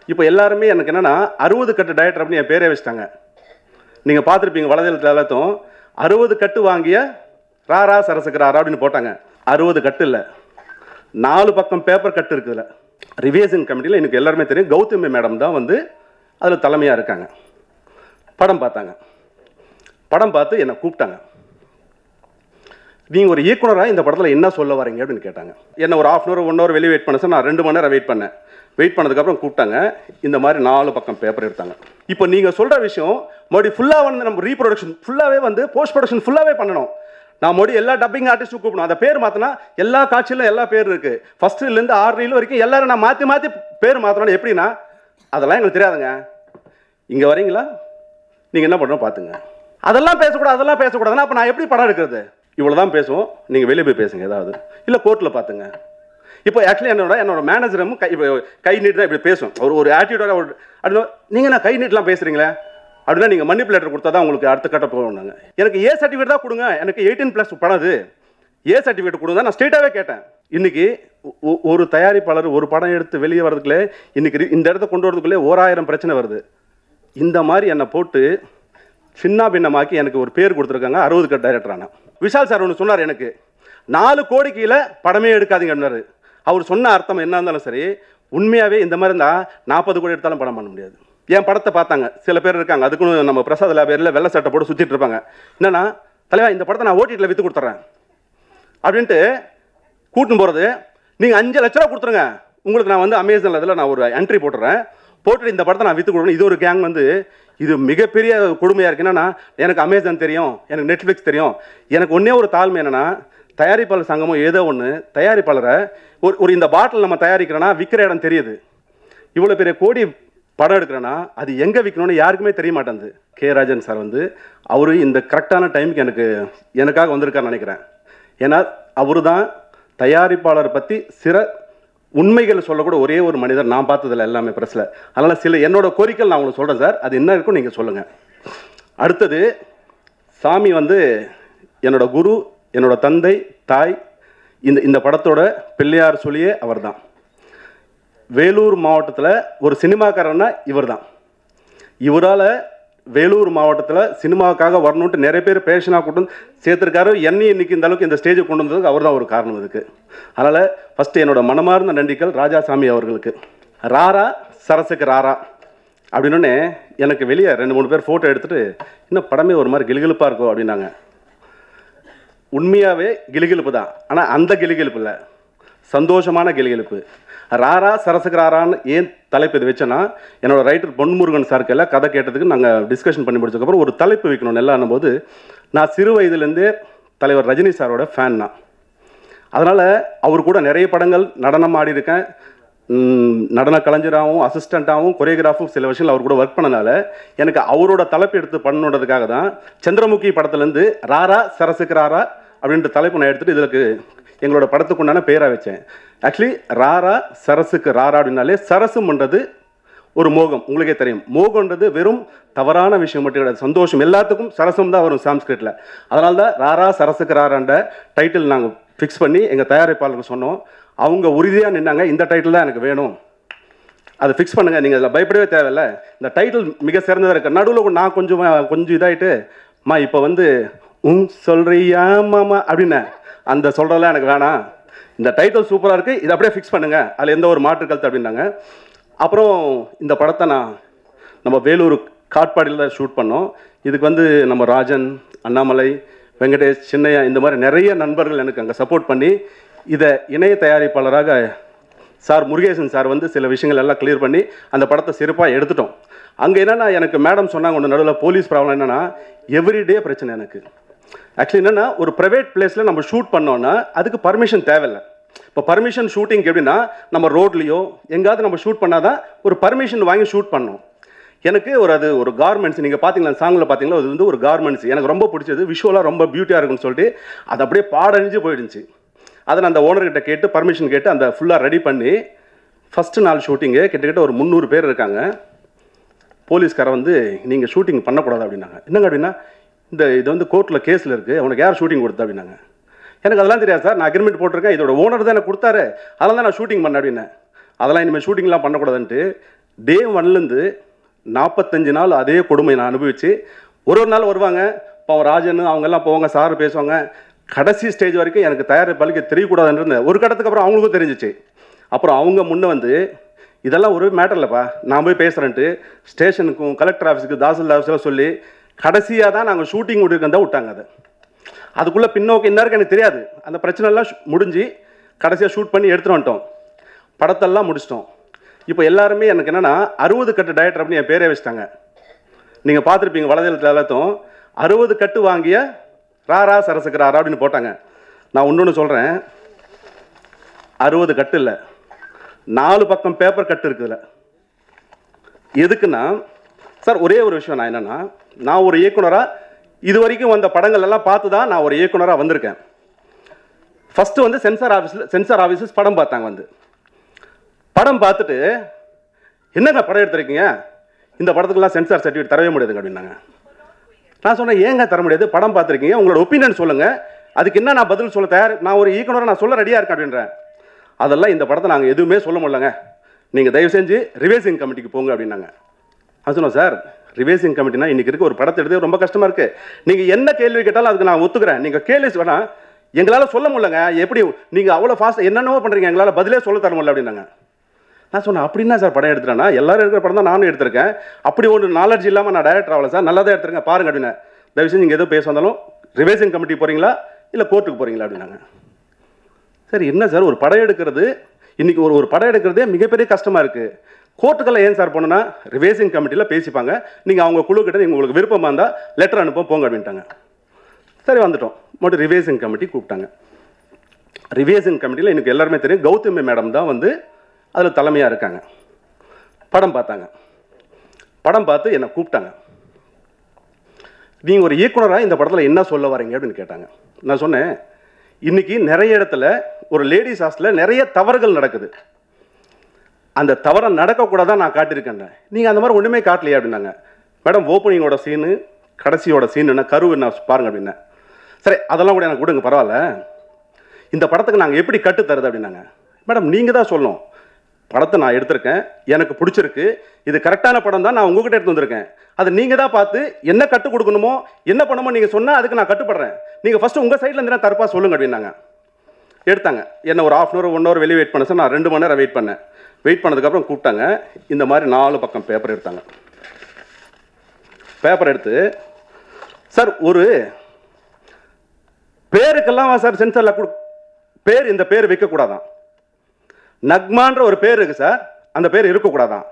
இப்போ எல்லாருமே எனக்கு என்னன்னா அறுபது கட்டு டயட்டர் அப்படின்னு என் பேரே வச்சுட்டாங்க நீங்கள் பார்த்துருப்பீங்க வலதளத்தில் எல்லாத்தும் அறுபது கட்டு வாங்கிய ராரா சரசுக்கு ராரா அப்படின்னு போட்டாங்க அறுபது கட்டு இல்லை நாலு பக்கம் பேப்பர் கட்டு இருக்குதுல ரிவியேஷன் கமிட்டியில் எனக்கு எல்லாருமே தெரியும் கௌதமி மேடம் தான் வந்து அதில் தலைமையாக இருக்காங்க படம் பார்த்தாங்க படம் பார்த்து என்னை கூப்பிட்டாங்க நீங்கள் ஒரு இயக்குனராக இந்த படத்தில் என்ன சொல்ல வரீங்க அப்படின்னு கேட்டாங்க என்ன ஒரு half an hour one hour வெளியே வெயிட் பண்ண சார் நான் ரெண்டு மணி நேரம் வெயிட் பண்ணேன் வெயிட் பண்ணதுக்கப்புறம் கூப்பிட்டாங்க இந்த மாதிரி நாலு பக்கம் பேப்பர் எடுத்தாங்க இப்போ நீங்கள் சொல்கிற விஷயம் மறுபடியும் ஃபுல்லாக வந்து நம்ம ரீப்ரொடக்ஷன் ஃபுல்லாகவே வந்து போஸ்ட் ப்ரொடக்ஷன் ஃபுல்லாகவே பண்ணணும் நான் மறுபடியும் எல்லா டப்பிங் ஆர்டிஸ்ட்டும் கூப்பிடணும் அந்த பேர் மாற்றினா எல்லா காட்சியிலும் எல்லா பேர் இருக்குது ஃபஸ்ட்டுலேருந்து ஆறு ரீல் வரைக்கும் எல்லாரும் நான் மாற்றி மாற்றி பேர் மாற்றணும் எப்படின்னா அதெல்லாம் எங்களுக்கு தெரியாதுங்க இங்கே வரீங்களா நீங்கள் என்ன பண்ணணும் பார்த்துங்க அதெல்லாம் பேசக்கூடாது அதெல்லாம் பேசக்கூடாதுன்னா அப்போ நான் எப்படி படம் எடுக்கிறது இவ்வளோ தான் பேசுவோம் நீங்கள் வெளியே போய் பேசுங்க ஏதாவது இல்லை கோர்ட்டில் பார்த்துங்க இப்போ ஆக்சுவலி என்னோட என்னோட மேனேஜரும் கை இப்போ கை நீட்டு தான் இப்படி பேசும் ஒரு ஒரு ஆட்டிடியூடாக ஒரு அப்படின்னா நீங்கள் நான் கை நீட்டெலாம் பேசுகிறீங்களே அப்படின்னா நீங்கள் மன்னிப்பு லெட்டர் கொடுத்தா தான் உங்களுக்கு அடுத்த கட்ட போகணுங்க எனக்கு ஏ சர்டிஃபிகேட் தான் கொடுங்க எனக்கு எயிட்டீன் ப்ளஸ் படம் அது ஏ சர்டிஃபிகேட் கொடுங்க நான் ஸ்ட்ரெயிட்டாகவே கேட்டேன் இன்னைக்கு ஒ- ஒ- ஒரு தயாரிப்பாளர் ஒரு படம் எடுத்து வெளியே வரதுக்குள்ளே இன்னைக்கு ரி- இந்த இடத்த கொண்டு வரதுக்குள்ளே ஓராயிரம் பிரச்சனை வருது இந்த மாதிரி என்னை போட்டு சின்ன பின்னமாக்கி எனக்கு ஒரு பேர் கொடுத்துருக்காங்க அறுபது கட் டைரக்டரான விஷால் சார் ஒன்று சொன்னார் எனக்கு நாலு கோடி கீழே படமே எடுக்காதீங்கன்னாரு அவர் சொன்ன அர்த்தம் என்ன இருந்தாலும் சரி உண்மையாகவே இந்த மாதிரி இருந்தால் நாற்பது கோடி எடுத்தாலும் படம் பண்ண முடியாது என் படத்தை பார்த்தாங்க சில பேர் இருக்காங்க அதுக்குன்னு நம்ம பிரசாத் லேபரில் வெள்ளை சட்டை போட்டு சுற்றிட்டு இருப்பாங்க என்னன்னா தலைவா இந்த படத்தை நான் ஓடிடியில் விற்று கொடுத்துட்றேன் அப்படின்ட்டு கூட்டின்னு போகிறது நீங்கள் அஞ்சு லட்ச ரூபா கொடுத்துருங்க உங்களுக்கு நான் வந்து அமேசானில் இதில் நான் ஒரு என்ட்ரி போட்டுறேன் போட்டுட்டு இந்த படத்தை நான் விற்று கொடுக்கணும் இது ஒரு கேங் வந்து இது மிகப்பெரிய கொடுமையாக இருக்கு என்னன்னா எனக்கு அமேசான் தெரியும் எனக்கு நெட்ஃப்ளிக்ஸ் தெரியும் எனக்கு ஒன்றே ஒரு தாழ்மை என்னன்னா தயாரிப்பாளர் சங்கமோ ஏதோ ஒன்று தயாரிப்பாளரை ஒரு ஒரு இந்த பாட்டில் நம்ம தயாரிக்கிறோன்னா விற்கிற இடம் தெரியுது இவ்வளோ பெரிய கோடி படம் எடுக்கிறேன்னா அது எங்கே விற்கணும்னு யாருக்குமே தெரிய மாட்டேங்குது கே ராஜன் சார் வந்து அவரு இந்த கரெக்டான டைமுக்கு எனக்கு எனக்காக வந்திருக்காருன்னு நினைக்கிறேன் ஏன்னா அவரு தான் தயாரிப்பாளர் பற்றி சிற உண்மைகள் சொல்லக்கூட ஒரே ஒரு மனிதர் நான் பார்த்ததில்ல எல்லாமே ப்ரெஸ்ஸில் அதனால் சில என்னோட கோரிக்கை நான் உங்களுக்கு சொல்கிறேன் சார் அது என்ன இருக்கும் நீங்கள் சொல்லுங்கள் அடுத்தது சாமி வந்து என்னோட குரு என்னோட தந்தை தாய் இந்த இந்த படத்தோட பிள்ளையார் சொல்லியே அவர்தான் வேலூர் மாவட்டத்தில் ஒரு சினிமாக்காரன்னா இவர் தான் இவரால் வேலூர் மாவட்டத்தில் சினிமாவுக்காக வரணுன்ட்டு நிறைய பேர் பேஷனாக கொண்டு வந்து சேர்த்துருக்காரு என்னையும் இன்னைக்கு இந்த அளவுக்கு இந்த ஸ்டேஜுக்கு கொண்டு வந்ததுக்கு அவர் தான் ஒரு காரணம் இதுக்கு அதனால் ஃபஸ்ட்டு என்னோட மனமார்ந்த நன்றிகள் ராஜாசாமி அவர்களுக்கு ராரா சரசுக்கு ராரா அப்படின்னோடனே எனக்கு வெளியே ரெண்டு மூணு பேர் ஃபோட்டோ எடுத்துட்டு இன்னும் படமே ஒரு மாதிரி கிலுகிலுப்பாக இருக்கும் அப்படின்னாங்க உண்மையாகவே கிலுகிலுப்பு தான் ஆனால் அந்த கிலுகிலுப்பு இல்லை சந்தோஷமான கிலுகிலுப்பு ராரா சரசுக்கு ராரான்னு ஏன் தலைப்பு இது வச்சேன்னா என்னோட ரைட்டர் பொன்முருகன் சாருக்கு எல்லாம் கதை கேட்டதுக்கு நாங்கள் டிஸ்கஷன் பண்ணி முடிச்சதுக்கப்புறம் ஒரு தலைப்பு வைக்கணும் எல்லாம் போது நான் சிறு வயதுலேருந்தே தலைவர் ரஜினி சாரோட ஃபேன் தான் அதனால் அவர் கூட நிறைய படங்கள் நடனம் ஆடி இருக்கேன் ம், நடன கலைஞராகவும் அசிஸ்டண்ட்டாகவும் கொரியோகிராஃபும் சில விஷயங்கள் அவர் கூட ஒர்க் பண்ணனால எனக்கு அவரோட தலைப்பு எடுத்து பண்ணணுன்றதுக்காக தான் சந்திரமுகி படத்துலேருந்து ராரா சரசுக்கு ராரா அப்படின்ற தலைப்பு நான் எடுத்துகிட்டு இதுக்கு எங்களோட படத்துக்கு உண்டான பேராக வச்சேன் ஆக்சுவலி ராரா சரசுக்கு ராரா அப்படின்னாலே சரசுன்றது ஒரு மோகம் உங்களுக்கே தெரியும் மோகன்றது வெறும் தவறான விஷயம் மட்டும் கிடையாது சந்தோஷம் எல்லாத்துக்கும் சரசம் தான் வரும் சான்ஸ்கிரிட்டில் அதனால தான் ராரா சரசுக்கு ராரான்ற டைட்டில் நாங்கள் ஃபிக்ஸ் பண்ணி எங்கள் தயாரிப்பாளருக்கு சொன்னோம் அவங்க உறுதியாக நின்னாங்க இந்த டைட்டில் தான் எனக்கு வேணும் அதை ஃபிக்ஸ் பண்ணுங்க நீங்கள் அதில் பயப்படவே தேவையில்ல இந்த டைட்டில் மிக சிறந்ததாக இருக்கு நடுவில் நான் கொஞ்சம் கொஞ்சம் இதாயிட்டு மா இப்போ வந்து உம் சொல்றியா மாமா அப்படின்னேன் அந்த சொல்கிறதெல்லாம் எனக்கு வேணாம் இந்த டைட்டில் சூப்பராக இருக்குது இதை அப்படியே ஃபிக்ஸ் பண்ணுங்க அதில் எந்த ஒரு மாற்று கருத்து அப்படின்னாங்க அப்புறம் இந்த படத்தை நான் நம்ம வேலூர் காட்பாடியில் தான் ஷூட் பண்ணோம் இதுக்கு வந்து நம்ம ராஜன் அண்ணாமலை வெங்கடேஷ் சின்னையா இந்த மாதிரி நிறைய நண்பர்கள் எனக்கு அங்கே சப்போர்ட் பண்ணி இதை இணைய தயாரிப்பாளராக சார் முருகேசன் சார் வந்து சில விஷயங்கள் எல்லாம் கிளியர் பண்ணி அந்த படத்தை சிறப்பாக எடுத்துட்டோம் அங்கே என்னென்னா எனக்கு மேடம் சொன்னாங்க ஒன்று நடுவில் போலீஸ் ப்ராப்ளம் என்னென்னா எவ்ரிடே பிரச்சனை எனக்கு ஆக்சுவலி என்னென்னா ஒரு ப்ரைவேட் பிளேஸில் நம்ம ஷூட் பண்ணோன்னா அதுக்கு பர்மிஷன் தேவையில்லை இப்போ பர்மிஷன் ஷூட்டிங் எப்படின்னா நம்ம ரோட்லேயோ எங்கேயாவது நம்ம ஷூட் பண்ணாதான் ஒரு பர்மிஷன் வாங்கி ஷூட் பண்ணோம் எனக்கு ஒரு அது ஒரு கார்மெண்ட்ஸ் நீங்கள் பார்த்தீங்களா சாங்கில் பார்த்தீங்களா அது வந்து ஒரு கார்மெண்ட்ஸ் எனக்கு ரொம்ப பிடிச்சது விஷுவலாக ரொம்ப பியூட்டியாக இருக்குன்னு சொல்லிட்டு அது அப்படியே பாடணிஞ்சு போயிடுச்சு அதை நான் அந்த ஓனர்கிட்ட கேட்டு பர்மிஷன் கேட்டு அந்த ஃபுல்லாக ரெடி பண்ணி ஃபஸ்ட்டு நாள் ஷூட்டிங்கு கிட்டத்தட்ட ஒரு முந்நூறு பேர் இருக்காங்க போலீஸ்கார வந்து நீங்கள் ஷூட்டிங் பண்ணக்கூடாது அப்படின்னாங்க என்னங்க அப்படின்னா இந்த இது வந்து கோர்ட்டில் கேஸில் இருக்குது அவனுக்கு யார் ஷூட்டிங் கொடுத்தா அப்படின்னாங்க எனக்கு அதெல்லாம் தெரியாது சார் நான் அக்ரிமெண்ட் போட்டிருக்கேன் இதோட ஓனர் தான் எனக்கு கொடுத்தாரு அதெல்லாம் தான் நான் ஷூட்டிங் பண்ணேன் அப்படின்னேன் அதெல்லாம் இனிமேல் ஷூட்டிங்லாம் பண்ணக்கூடாதுன்ட்டு டே ஒன்லேருந்து நாற்பத்தஞ்சு நாள் அதே கொடுமை நான் அனுபவிச்சு ஒரு ஒரு நாள் வருவாங்க பாவம் ராஜன் அவங்கெல்லாம் போவாங்க சார் பேசுவாங்க கடைசி ஸ்டேஜ் வரைக்கும் எனக்கு தயாரிப்பாளிக்க தெரியக்கூடாதுன்னு இருந்தேன் ஒரு கட்டத்துக்கு அப்புறம் அவங்களுக்கும் தெரிஞ்சிச்சு அப்புறம் அவங்க முன்ன வந்து இதெல்லாம் ஒரு மேட்டர் இல்லைப்பா நான் போய் பேசுகிறேன்ட்டு ஸ்டேஷனுக்கும் கலெக்டர் ஆஃபீஸுக்கு தாசில்தார் ஆஃபீஸில் சொல்லி கடைசியாக தான் நாங்கள் ஷூட்டிங் முடிக்கிறதா விட்டாங்க அதை அதுக்குள்ளே பின்னோக்கி இந்நேரம் எனக்கு தெரியாது அந்த பிரச்சனைலாம் ஷு- முடிஞ்சு கடைசியாக ஷூட் பண்ணி எடுத்துட்டு வந்துட்டோம் படத்தெல்லாம் முடிச்சிட்டோம் இப்போ எல்லாருமே எனக்கு என்னென்னா அறுபது கட்டு டயட்டர் அப்படின்னு என் பேரே வச்சிட்டாங்க நீங்கள் பார்த்துருப்பீங்க வலதளத்தில் எல்லாத்தும் அறுபது கட்டு வாங்கிய ராரா சரசுக்கு ராரா அப்படின்னு போட்டாங்க நான் இன்னொன்று சொல்கிறேன் அறுபது கட்டு இல்லை நாலு பக்கம் பேப்பர் கட்டு இருக்குதுல எதுக்குன்னா சார் ஒரே ஒரு விஷயம் நான் என்னன்னா நான் ஒரு இயக்குனராக இது வரைக்கும் வந்த படங்கள் எல்லாம் பார்த்து தான் நான் ஒரு இயக்குனராக வந்திருக்கேன் ஃபஸ்ட்டு வந்து சென்சார் ஆஃபீஸில் சென்சார் ஆஃபீஸஸ் படம் பார்த்தாங்க வந்து படம் பார்த்துட்டு என்னங்க படம் எடுத்திருக்கீங்க இந்த படத்துக்குலாம் சென்சார் சர்டிஃபிகேட் தரவே முடியாதுங்க அப்படின்னாங்க நான் சொன்னேன் ஏங்க தர முடியாது படம் பார்த்துருக்கீங்க உங்களோட ஒப்பீனியன் சொல்லுங்கள் அதுக்கு என்ன நான் பதில் சொல்ல தயார் நான் ஒரு இயக்குனராக நான் சொல்ல ரெடியாக இருக்கேன் அப்படின்றேன் அதெல்லாம் இந்த படத்தை நாங்கள் எதுவுமே சொல்ல முடியலங்க நீங்கள் தயவு செஞ்சு ரிவைசிங் கமிட்டிக்கு போங்க அப்படின்னாங்க அது சொன்னோம் சார் ரிவைசிங் கமிட்டினா இன்னைக்கு இருக்க ஒரு படத்தை எடுத்து ரொம்ப கஷ்டமாக இருக்குது நீங்கள் என்ன கேள்வி கேட்டாலும் அதுக்கு நான் ஒத்துக்கிறேன் நீங்கள் கேள்வி வேணா எங்களால் சொல்ல முடியலங்க எப்படி நீங்கள் அவ்வளோ ஃபாஸ்ட் என்னென்னவோ பண்ணுறீங்க எங்களால் பதிலே சொல்ல தர முடியல அப்படின்னாங்க நான் சொன்னேன் அப்படின்னா சார் படம் எடுத்துட்டேன்னா எல்லாரும் இருக்கிற படம் தான் நானும் எடுத்திருக்கேன் அப்படி ஒன்று நாலேஜ் இல்லாமல் நான் டேரக்டர் ஆகல சார் நல்லா தான் எடுத்திருக்கேன் பாருங்க அப்படின்னு தயவு செஞ்சு நீங்கள் எதுவும் பேச வந்தாலும் ரிவைசிங் கமிட்டி போகிறீங்களா இல்லை கோர்ட்டுக்கு போகிறீங்களா அப்படின்னாங்க சார் என்ன சார் ஒரு படம் எடுக்கிறது இன்னைக்கு ஒரு ஒரு படம் எடுக்கிறதே மிகப்பெரிய கஷ்டமாக இருக்குது கோர்ட்டுக்கெல்லாம் ஏன் சார் போனோன்னா ரிவைசிங் கமிட்டியில் பேசிப்பாங்க நீங்கள் அவங்க குழு கிட்ட நீங்கள் உங்களுக்கு விருப்பமாக இருந்தால் லெட்டர் அனுப்ப போங்க அப்படின்ட்டாங்க சரி வந்துட்டோம் மட்டும் ரிவைசிங் கமிட்டி கூப்பிட்டாங்க ரிவைசிங் கமிட்டியில் எனக்கு எல்லாருமே தெரியும் கௌதமி மேடம் தான் வந்து அதில் தலைமையாக இருக்காங்க படம் பார்த்தாங்க படம் பார்த்து என்னை கூப்பிட்டாங்க நீங்கள் ஒரு இயக்குனராக இந்த படத்தில் என்ன சொல்ல வரீங்க அப்படின்னு கேட்டாங்க நான் சொன்னேன் இன்னைக்கு நிறைய இடத்துல ஒரு லேடிஸ் ஹாஸ்டலில் நிறைய தவறுகள் நடக்குது அந்த தவறை நடக்கக்கூடாதான் நான் காட்டியிருக்கேன் நீங்கள் அந்த மாதிரி ஒன்றுமே காட்டலையே அப்படின்னாங்க மேடம் ஓப்பனிங்கோட சீனு கடைசியோட சீன் என்ன கரு என்ன பாருங்க அப்படின்னேன் சரி அதெல்லாம் கூட எனக்கு கொடுங்க பரவாயில்ல இந்த படத்துக்கு நாங்கள் எப்படி கட்டு தருது அப்படின்னாங்க மேடம் நீங்கள் தான் சொல்லணும் படத்தை நான் எடுத்திருக்கேன் எனக்கு பிடிச்சிருக்கு இது கரெக்டான படம் தான் நான் உங்ககிட்ட எடுத்து வந்திருக்கேன் அதை நீங்கள் தான் பார்த்து என்ன கட்டு கொடுக்கணுமோ என்ன பண்ணணுமோ நீங்கள் சொன்னால் அதுக்கு நான் கட்டுப்படுறேன் நீங்கள் ஃபஸ்ட்டு உங்கள் சைடில் இருந்து தரப்பா சொல்லுங்க அப்படின்னாங்க எடுத்தாங்க என்ன ஒரு half an hour one hour வெளியே வெயிட் பண்ண சார் நான் ரெண்டு மணி நேரம் வெயிட் பண்ணேன் வெயிட் பண்ணதுக்கப்புறம் கூப்பிட்டாங்க இந்த மாதிரி நாலு பக்கம் பேப்பர் எடுத்தாங்க பேப்பர் எடுத்து சார் ஒரு பேருக்கெல்லாம் சார் சென்சாரில் கொடு பேர் இந்த பேர் வைக்கக்கூடாதான் நக்மான்ற ஒரு பேர் இருக்கு சார் அந்த பேர் இருக்கக்கூடாதான்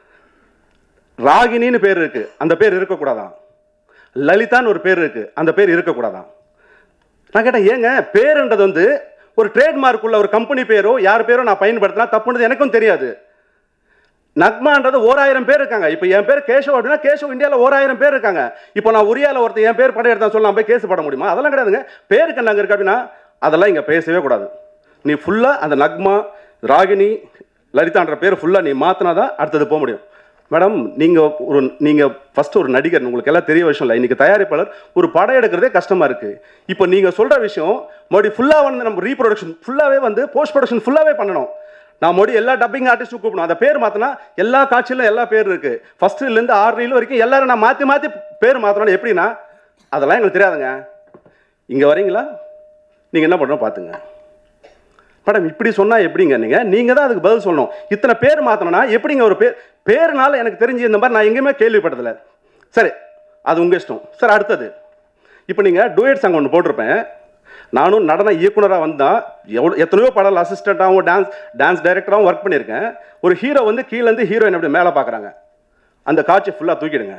ராகினின்னு பேர் இருக்கு அந்த பேர் இருக்கக்கூடாதான் லலிதான்னு ஒரு பேர் இருக்கு அந்த பேர் இருக்கக்கூடாதான் நான் கேட்டேன் ஏங்க பேருன்றது வந்து ஒரு ட்ரேட்மார்க் உள்ள ஒரு கம்பெனி பேரோ யார் பேரோ நான் பயன்படுத்தினா தப்புன்றது எனக்கும் தெரியாது நக்மான்றது ஓராயிரம் பேர் இருக்காங்க இப்போ என் பேர் கேஷவ் அப்படின்னா கேஷவ் இந்தியாவில் ஓராயிரம் பேர் இருக்காங்க இப்போ நான் உரியால ஒருத்தர் என் பேர் படம் எடுத்தா சொல்ல நான் போய் கேஸ் போட முடியுமா அதெல்லாம் கிடையாதுங்க பேருக்கு என்ன இருக்கு அப்படின்னா அதெல்லாம் இங்கே பேசவே கூடாது நீ ஃபுல்லாக அந்த நக்மா ராகினி லலிதான்ற பேர் ஃபுல்லாக நீ மாற்றினா தான் அடுத்தது போக முடியும் மேடம் நீங்கள் ஒரு நீங்கள் ஃபஸ்ட்டு ஒரு நடிகர் உங்களுக்கு எல்லாம் தெரிய விஷயம் இல்லை இன்றைக்கி தயாரிப்பாளர் ஒரு படம் எடுக்கிறதே கஷ்டமாக இருக்குது இப்போ நீங்கள் சொல்கிற விஷயம் மறுபடியும் ஃபுல்லாக வந்து நம்ம ரீப்ரொடக்ஷன் ஃபுல்லாகவே வந்து போஸ்ட் ப்ரொடக்ஷன் ஃபுல்லாகவே பண்ணணும் நான் மறுபடியும் எல்லா டப்பிங் ஆர்டிஸ்ட்டும் கூப்பிடணும் அந்த பேர் மாற்றினா எல்லா காட்சியிலும் எல்லா பேர் இருக்குது ஃபஸ்ட்டுலேருந்து ஆறு ரீல் வரைக்கும் எல்லாரும் நான் மாற்றி மாற்றி பேர் மாற்றணும் எப்படின்னா அதெல்லாம் எங்களுக்கு தெரியாதுங்க இங்கே வரீங்களா நீங்கள் என்ன பண்ணணும் பார்த்துங்க மேடம் இப்படி சொன்னால் எப்படிங்க நீங்கள் நீங்கள் தான் அதுக்கு பதில் சொல்லணும் இத்தனை பேர் மாற்றணும்னா எப்படிங்க ஒரு பேர் பேருனால எனக்கு தெரிஞ்சு இந்த மாதிரி நான் எங்கேயுமே கேள்விப்பட்டதில்ல சரி அது உங்கள் இஷ்டம் சார் அடுத்தது இப்போ நீங்கள் டூயட் சாங் ஒன்று போட்டிருப்பேன் நானும் நடன இயக்குனராக வந்தால் எவ்வளோ எத்தனையோ படம் அசிஸ்டண்ட்டாகவும் டான்ஸ் டான்ஸ் டைரக்டராகவும் ஒர்க் பண்ணியிருக்கேன் ஒரு ஹீரோ வந்து கீழேருந்து ஹீரோயின் அப்படி மேலே பார்க்குறாங்க அந்த காட்சி ஃபுல்லாக தூக்கிடுங்க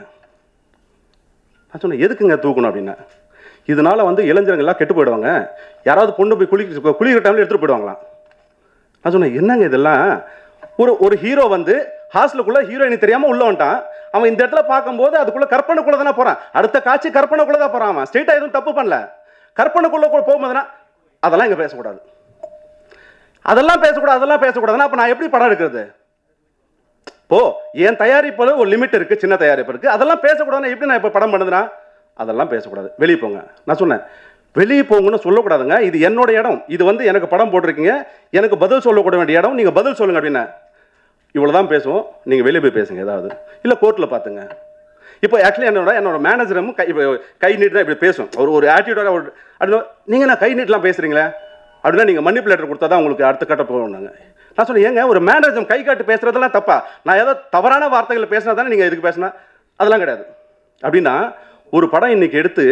நான் சொன்னேன் எதுக்குங்க தூக்கணும் அப்படின்னா இதனால வந்து இளைஞர்கள் எல்லாம் கெட்டு போயிடுவாங்க யாராவது பொண்ணு போய் குளி குளிக்கிற டைமில் எடுத்துகிட்டு போயிடுவாங்களாம் நான் சொன்னேன் என்னங்க இதெல்லாம் ஒரு ஒரு ஹீரோ வந்து ஹாஸ்டலுக்குள்ள ஹீரோயினி தெரியாமல் உள்ள வந்துட்டான் அவன் இந்த இடத்துல பார்க்கும்போது அதுக்குள்ள கற்பனைக்குள்ள தானே போகிறான் அடுத்த காட்சி கற்பனைக்குள்ள தான் போகிறான் அவன் ஸ்ட்ரெயிட்டாக எதுவும் தப்பு பண்ணல கற்பனைக்குள்ள கூட போகும்போதுனா அதெல்லாம் இங்கே பேசக்கூடாது அதெல்லாம் பேசக்கூடாது அதெல்லாம் பேசக்கூடாதுன்னா அப்போ நான் எப்படி படம் எடுக்கிறது இப்போ என் தயாரிப்பில் ஒரு லிமிட் இருக்குது சின்ன தயாரிப்பு இருக்குது அதெல்லாம் பேசக்கூடாதுன்னா எப்படி நான் இப்போ படம் பண்ணுதுன்னா அதெல்லாம் பேசக்கூடாது வெளியே போங்க நான் சொன்னேன் வெளியே போங்கன்னு சொல்லக்கூடாதுங்க இது என்னோட இடம் இது வந்து எனக்கு படம் போட்டிருக்கீங்க எனக்கு பதில் சொல்லக்கூட வேண்டிய இடம் நீங்கள் பதில் சொல்லுங்க அப்படின்னா இவ்வளோ தான் பேசுவோம் நீங்கள் வெளியே போய் பேசுங்க ஏதாவது இல்லை கோர்ட்டில் பார்த்துங்க இப்போ ஆக்சுவலி என்னோட என்னோட மேனேஜரும் கை இப்போ கை நீட்டு தான் இப்படி பேசும் ஒரு ஒரு ஆட்டிடியூடாக ஒரு அப்படின்னா நீங்கள் நான் கை நீட்டெலாம் பேசுகிறீங்களே அப்படின்னா நீங்கள் மன்னிப்புலேட்டர் கொடுத்தா தான் உங்களுக்கு அடுத்த கட்ட போகணுங்க நான் சொன்னேன் ஏங்க ஒரு மேனேஜர் கை காட்டு பேசுறதெல்லாம் தப்பா நான் ஏதோ தவறான வார்த்தைகளை பேசினா தானே நீங்கள் இதுக்கு பேசினா அதெல்லாம் கிடையாது அப்படின்னா ஒரு படம் இன்னைக்கு எடுத்து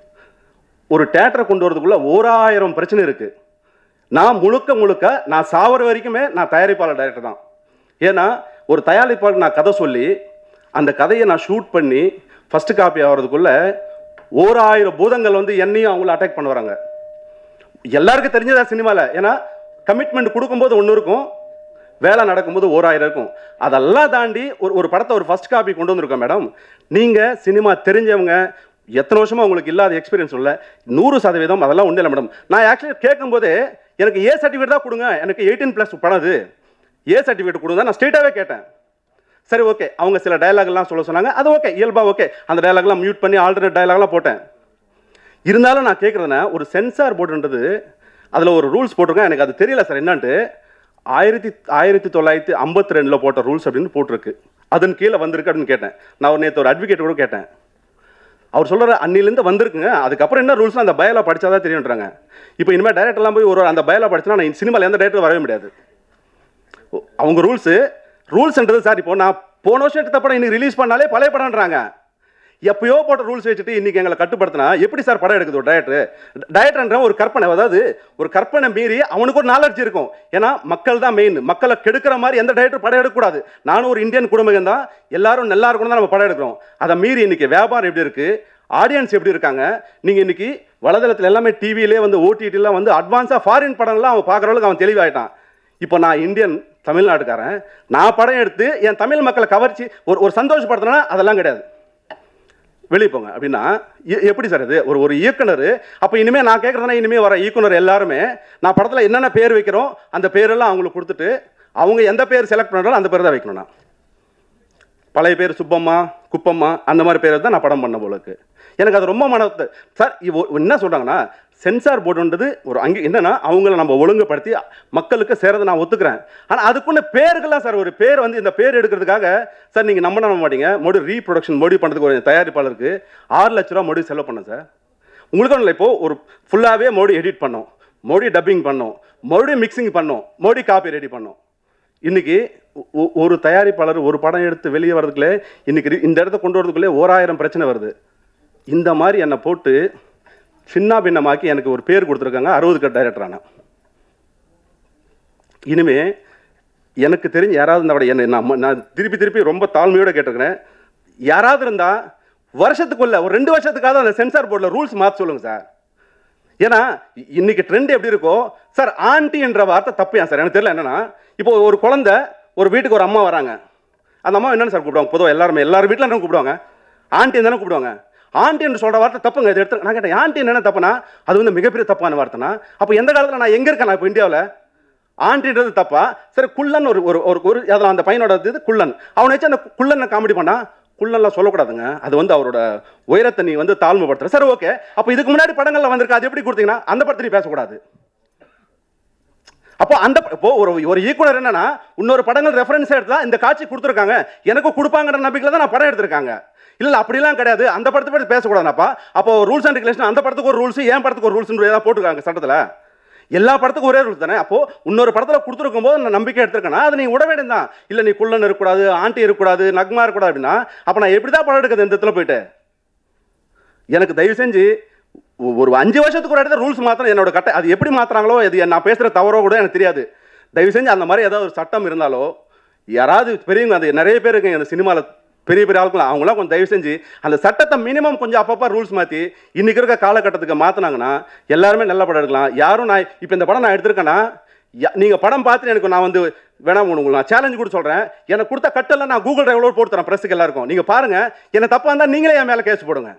ஒரு தேட்டரை கொண்டு வரதுக்குள்ள ஓராயிரம் பிரச்சனை இருக்கு நான் முழுக்க முழுக்க நான் சாவர வரைக்குமே நான் தயாரிப்பாளர் டைரக்டர் தான் ஏன்னா ஒரு தயாரிப்பாளர் நான் கதை சொல்லி அந்த கதையை நான் ஷூட் பண்ணி ஃபர்ஸ்ட் காப்பி ஆகிறதுக்குள்ள ஓராயிரம் பூதங்கள் வந்து என்னையும் அவங்கள அட்டாக் பண்ண வராங்க எல்லாருக்கும் தெரிஞ்சதா சினிமாவில் ஏன்னா கமிட்மெண்ட் கொடுக்கும்போது ஒன்று இருக்கும் வேலை நடக்கும்போது ஓராயிரம் இருக்கும் அதெல்லாம் தாண்டி ஒரு ஒரு படத்தை ஒரு ஃபர்ஸ்ட் காப்பி கொண்டு வந்திருக்கோம் மேடம் நீங்கள் சினிமா தெரிஞ்சவங்க எத்தனை வருஷமா உங்களுக்கு இல்லாத எக்ஸ்பீரியன்ஸ் இல்லை நூறு சதவீதம் அதெல்லாம் ஒன்றும் இல்லை மேடம் நான் ஆக்சுவலி கேட்கும்போது எனக்கு ஏ சர்டிஃபிகேட் தான் கொடுங்க எனக்கு எயிட்டீன் ப்ளஸ் படம் அது ஏ சர்டிஃபிகேட் கொடுங்க நான் ஸ்ட்ரெயிட்டாகவே கேட்டேன் சரி ஓகே அவங்க சில டயலாக்லாம் சொல்ல சொன்னாங்க அது ஓகே இயல்பா ஓகே அந்த டயலாக்லாம் மியூட் பண்ணி ஆல்டர்னேட் டயலாக்லாம் போட்டேன் இருந்தாலும் நான் கேட்குறதுனா ஒரு சென்சார் போர்டுன்றது அதில் ஒரு ரூல்ஸ் போட்டிருக்கேன் எனக்கு அது தெரியல சார் என்னன்ட்டு ஆயிரத்தி ஆயிரத்தி தொள்ளாயிரத்தி ஐம்பத்தி ரெண்டில் போட்ட ரூல்ஸ் அப்படின்னு போட்டிருக்கு அதன் கீழே வந்திருக்கு அப்படின்னு கேட்டேன் நான் ஒரு நேற்று ஒரு அட்வொகேட் கூட கேட்டேன் அவர் சொல்கிற அன்னிலேருந்து வந்திருக்குங்க அதுக்கப்புறம் என்ன ரூல்ஸ் அந்த பயலா படிச்சாதான் தெரியுன்றாங்க இப்போ இனிமேல் டேரக்டர்லாம் போய் ஒரு அந்த பயலா படிச்சுனா நான் சினிமாவில் எந்த டேரக்டர் வரவே முடியாது ஓ, அவங்க ரூல்ஸு ரூல்ஸ்ன்றது சார் இப்போ நான் போன வருஷம் எடுத்த படம் இன்னைக்கு ரிலீஸ் பண்ணாலே பழைய படம்ன்றாங்க எப்பயோ போட்ட ரூல்ஸ் வச்சுட்டு இன்னைக்கு எங்களை கட்டுப்படுத்தினா எப்படி சார் படம் எடுக்குது ஒரு டயட்டர் டயட்டர்ன்ற ஒரு கற்பனை அதாவது ஒரு கற்பனை மீறி அவனுக்கு ஒரு நாலர்ஜி இருக்கும் ஏன்னா மக்கள் தான் மெயின் மக்களை கெடுக்கிற மாதிரி எந்த டயட்டர் படம் எடுக்கக்கூடாது நானும் ஒரு இந்தியன் குடும்பம் தான் எல்லாரும் நல்லா இருக்கணும் தான் நம்ம படம் எடுக்கிறோம் அதை மீறி இன்னைக்கு வியாபாரம் எப்படி இருக்கு ஆடியன்ஸ் எப்படி இருக்காங்க நீங்க இன்னைக்கு வலைதளத்தில் எல்லாமே டிவிலே வந்து ஓடிடிலாம் வந்து அட்வான்ஸாக ஃபாரின் படம்லாம் அவன் பார்க்குற அளவுக்கு அவன் தெளிவாயிட்டான் இப்போ நான் இந்தியன் தமிழ்நாட்டுக்காரன் நான் படம் எடுத்து என் தமிழ் மக்களை கவர்ச்சி ஒரு ஒரு சந்தோஷப்படுத்தினா அதெல்லாம் கிடையாது வெளியே போங்க அப்படின்னா எ- எப்படி சார் இது ஒரு ஒரு இயக்குனர் அப்போ இனிமேல் நான் கேட்குறதுனா இனிமேல் வர இயக்குனர் எல்லாருமே நான் படத்தில் என்னென்ன பேர் வைக்கிறோம் அந்த பேரெல்லாம் அவங்களுக்கு கொடுத்துட்டு அவங்க எந்த பேர் செலக்ட் பண்ணுறாலும் அந்த பேர் தான் வைக்கணும் நான் பழைய பேர் சுப்பம்மா குப்பம்மா அந்த மாதிரி பேர் தான் நான் படம் பண்ண போல இருக்கு எனக்கு அது ரொம்ப மன சார் இவ என்ன சொல்கிறாங்கன்னா சென்சார் போர்டுன்றது ஒரு அங்கே என்னன்னா அவங்கள நம்ம ஒழுங்குபடுத்தி மக்களுக்கு சேரதை நான் ஒத்துக்கிறேன் ஆனால் அதுக்குள்ள பேர்கள்லாம் சார் ஒரு பேர் வந்து இந்த பேர் எடுக்கிறதுக்காக சார் நீங்கள் நம்ப நம்ப மாட்டீங்க மொடி ரீப்ரொடக்ஷன் மொடி பண்ணுறதுக்கு ஒரு தயாரிப்பாளருக்கு ஆறு லட்ச ரூபா மொடி செலவு பண்ணேன் சார் உங்களுக்கு ஒன்றும் இல்லை இப்போ ஒரு ஃபுல்லாகவே மோடி எடிட் பண்ணோம் மோடி டப்பிங் பண்ணோம் மறுபடியும் மிக்சிங் பண்ணோம் மோடி காப்பி ரெடி பண்ணோம் இன்னைக்கு ஒ- ஒ- ஒரு தயாரிப்பாளர் ஒரு படம் எடுத்து வெளியே வர்றதுக்குள்ளே இன்னைக்கு ரி- இந்த இடத்த கொண்டு வரதுக்குள்ளே ஓராயிரம் பிரச்சனை வருது இந்த மாதிரி என்னை போட்டு சின்ன பின்னமாக்கி எனக்கு ஒரு பேர் கொடுத்துருக்காங்க அறுபது கட் டைரக்டர் ஆனேன் இனிமே எனக்கு தெரிஞ்சு யாராவது இருந்தால் என்ன நான் ம- நான் திருப்பி திருப்பி ரொம்ப தாழ்மையோட கேட்டிருக்கிறேன் யாராவது இருந்தால் வருஷத்துக்குள்ள ஒரு ரெண்டு வருஷத்துக்காவது அந்த சென்சார் போர்டில் ரூல்ஸ் மாற்ற சொல்லுங்க சார் ஏன்னா இ- இன்னைக்கு ட்ரெண்ட் எப்படி இருக்கோ சார் ஆண்டி என்ற வார்த்தை தப்பு சார் எனக்கு தெரியல என்னன்னா இப்போ ஒரு குழந்தை ஒரு வீட்டுக்கு ஒரு அம்மா வராங்க அந்த அம்மா என்னன்னு சார் கூப்பிடுவாங்க பொதுவாக எல்லாருமே எல்லாரும் வீட்டில் என்ன கூப்பிடுவாங்க ஆண்டி தானே கூப்பிடுவாங்க ஆண்டி என்று சொல்ற வார்த்தை தப்புங்க இதை எடுத்து நான் கேட்டேன் ஆண்டி என்ன தப்புனா அது வந்து மிகப்பெரிய தப்பான வார்த்தைனா அப்போ எந்த காலத்தில் நான் எங்கே இருக்கேன் நான் இப்போ இந்தியாவில் ஆண்டின்றது தப்பா சரி குள்ளன் ஒரு ஒரு ஒரு ஒரு அதில் அந்த பையனோட இது குள்ளன் அவனை வச்சு அந்த குள்ளனை காமெடி பண்ணா குள்ளன்லாம் சொல்லக்கூடாதுங்க அது வந்து அவரோட உயரத்தை நீ வந்து தாழ்மைப்படுத்துற சரி ஓகே அப்போ இதுக்கு முன்னாடி படங்கள்ல வந்திருக்கு அது எப்படி கொடுத்தீங்கன்னா அந்த படத்தை நீ பேசக்கூடாது அப்போ அந்த இப்போ ஒரு ஒரு இயக்குனர் என்னன்னா இன்னொரு படங்கள் ரெஃபரன்ஸ் எடுத்தா இந்த காட்சி கொடுத்துருக்காங்க எனக்கும் கொடுப்பாங்கன்ற நம்பிக்கையில் தான் நான் படம் எடுத்திருக்காங்க இல்ல இல்ல அப்படிலாம் கிடையாது அந்த படத்தை பற்றி பேசக்கூடாதுப்பா அப்போ ரூல்ஸ் அண்ட் ரெகுலேஷன் அந்த படத்துக்கு ஒரு ரூல்ஸ் ஏன் படத்துக்கு ஒரு ரூல்ஸ் ஏதாவது போட்டுருக்காங்க சட்டத்தில் எல்லா படத்துக்கும் ஒரே ரூல்ஸ் தானே அப்போ இன்னொரு படத்துல கொடுத்துருக்கும் போது நான் நம்பிக்கை எடுத்திருக்கேன்னா அது நீ விட வேண்டியது தான் இல்ல நீ குள்ளன் இருக்கக்கூடாது ஆண்டி இருக்கக்கூடாது நக்மா இருக்கக்கூடாது அப்படின்னா அப்ப நான் எப்படி தான் படம் எடுக்கிறது இந்த இடத்துல போயிட்டு எனக்கு தயவு செஞ்சு ஒ- ஒரு அஞ்சு வருஷத்துக்கு ஒரு இடத்துல ரூல்ஸ் மாத்திரம் என்னோட கட்டை அது எப்படி மாத்துறாங்களோ அது நான் பேசுற தவறோ கூட எனக்கு தெரியாது தயவு செஞ்சு அந்த மாதிரி ஏதாவது ஒரு சட்டம் இருந்தாலோ யாராவது பெரியவங்க அது நிறைய பேர் இருக்குங்க இந்த சினிமாவில் பெரிய பெரிய ஆளுக்குலாம் அவங்களாம் கொஞ்சம் தயவு செஞ்சு அந்த சட்டத்தை மினிமம் கொஞ்சம் அப்பப்போ ரூல்ஸ் மாற்றி இன்னைக்கு இருக்க காலகட்டத்துக்கு மாற்றினாங்கன்னா எல்லாருமே நல்ல படம் எடுக்கலாம் யாரும் நான் இப்போ இந்த படம் நான் எடுத்திருக்கேன்னா யா- நீங்க படம் பார்த்துட்டு எனக்கு நான் வந்து வேணாம் உங்களுக்கு நான் சேலஞ்சு கூட சொல்றேன் எனக்கு கொடுத்த கட்டெல்லாம் நான் கூகுள் டிரைவ்ல போட்டு தரேன் ப்ரெஸ்ஸுக்கு எல்லாருக்கும் நீங்க பாருங்க என்ன தப்பா இருந்தா நீங்களே என் மேல கேஸ் போடுங்க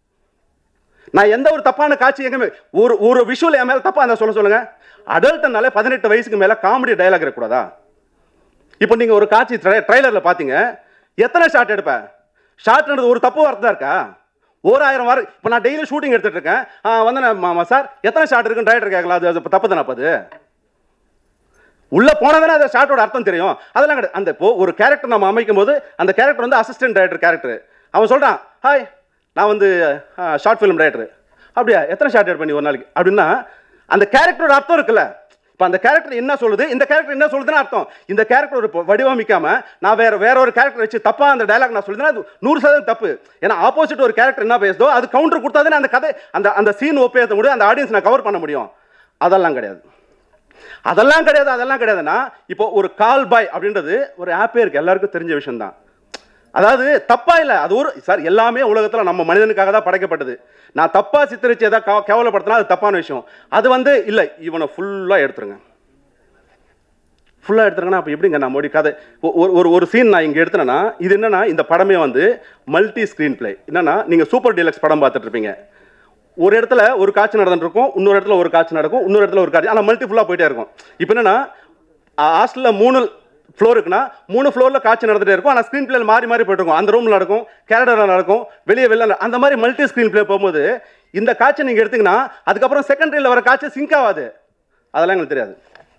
நான் எந்த ஒரு தப்பான காட்சி எங்கேயுமே ஒரு ஒரு விஷுவல் என் மேல தப்பா இருந்தா சொல்ல சொல்லுங்க அடல்ட்னாலே பதினெட்டு வயசுக்கு மேல காமெடி டயலாக் இருக்கக்கூடாதா இப்போ நீங்க ஒரு காட்சி ட்ரைலர்ல பாத்தீங்க எத்தனை ஷாட் எடுப்ப ஷாட்ன்றது ஒரு தப்பு வார்த்தை தான் இருக்கா ஓராயிரம் வாரம் இப்போ நான் டெய்லி ஷூட்டிங் எடுத்துட்டு இருக்கேன் ஆ, வந்து நான் மாமா சார் எத்தனை ஷாட் இருக்குன்னு டைரக்டர் கேட்கலாம் அது அது தப்பு தானே அப்ப அது உள்ள போனதானே அந்த ஷார்ட்டோட அர்த்தம் தெரியும் அதெல்லாம் கிடையாது அந்த இப்போ ஒரு கேரக்டர் நம்ம அமைக்கும் போது அந்த கேரக்டர் வந்து அசிஸ்டன்ட் டைரக்டர் கேரக்டர் அவன் சொல்றான் ஹாய் நான் வந்து ஷார்ட் ஃபிலிம் டைரக்டர் அப்படியா எத்தனை ஷார்ட் எட் பண்ணி ஒரு நாளைக்கு அப்படின்னா அந்த கேரக்டரோட அர்த்தம் இருக்குல்ல இப்போ அந்த கேரக்டர் என்ன சொல்லுது இந்த கேரக்டர் என்ன சொல்லுதுன்னு அர்த்தம் இந்த கேரக்டர் ஒரு ப- வடிவமைக்காம நான் வேற வேற ஒரு கேரக்டர் வச்சு தப்பா அந்த டயலாக் நான் சொல்லுதுன்னா அது நூறு சதவீதம் தப்பு ஏன்னா ஆப்போசிட் ஒரு கேரக்டர் என்ன பேசுதோ அது கவுண்டர் கொடுத்தா தானே அந்த கதை அந்த அந்த சீன் ஒப்பேற்ற முடியும் அந்த ஆடியன்ஸ் நான் கவர் பண்ண முடியும் அதெல்லாம் கிடையாது அதெல்லாம் கிடையாது அதெல்லாம் கிடையாதுன்னா இப்போ ஒரு கால் பாய் அப்படின்றது ஒரு ஆப்பே இருக்கு எல்லாருக்கும் தெரிஞ்ச விஷயம் தான் அதாவது தப்பா இல்லை அது ஒரு சார் எல்லாமே உலகத்தில் நம்ம மனிதனுக்காக தான் படைக்கப்பட்டது நான் தப்பா சித்தரிச்சு ஏதாவது கவ- கேவலப்படுத்தினா அது தப்பான விஷயம் அது வந்து இல்லை இவனை ஃபுல்லாக எடுத்துருங்க ஃபுல்லாக எடுத்துருங்கன்னா அப்போ எப்படிங்க நான் மறுபடியும் கதை ஒ- ஒரு ஒரு ஒரு சீன் நான் இங்கே எடுத்தேன்னா இது என்னன்னா இந்த படமே வந்து மல்டி ஸ்க்ரீன் பிளே என்னன்னா நீங்கள் சூப்பர் டீலக்ஸ் படம் பார்த்துட்டு இருப்பீங்க ஒரு இடத்துல ஒரு காட்சி நடந்துட்டு இருக்கும் இன்னொரு இடத்துல ஒரு காட்சி நடக்கும் இன்னொரு இடத்துல ஒரு காட்சி ஆனால் மல்டி ஃபுல்லாக போயிட்டே இருக்கும் இப்போ என்னன்னா ஹாஸ்டலில் மூணு ஃப்ளோர் இருக்குன்னா மூணு ஃப்ளோரில் காட்சி நடந்துட்டே இருக்கும் ஆனால் ஸ்க்ரீன் பிளே மாறி மாறி போயிட்டு இருக்கும் அந்த ரூமில் நடக்கும் கேரடரில் நடக்கும் வெளியே வெளில நட- அந்த மாதிரி மல்டி ஸ்க்ரீன் பிளே போகும்போது இந்த காட்சி நீங்கள் எடுத்தீங்கன்னா அதுக்கப்புறம் செகண்டரியில் வர காட்சி சிங்க் ஆகாது அதெல்லாம் எங்களுக்கு தெரியாது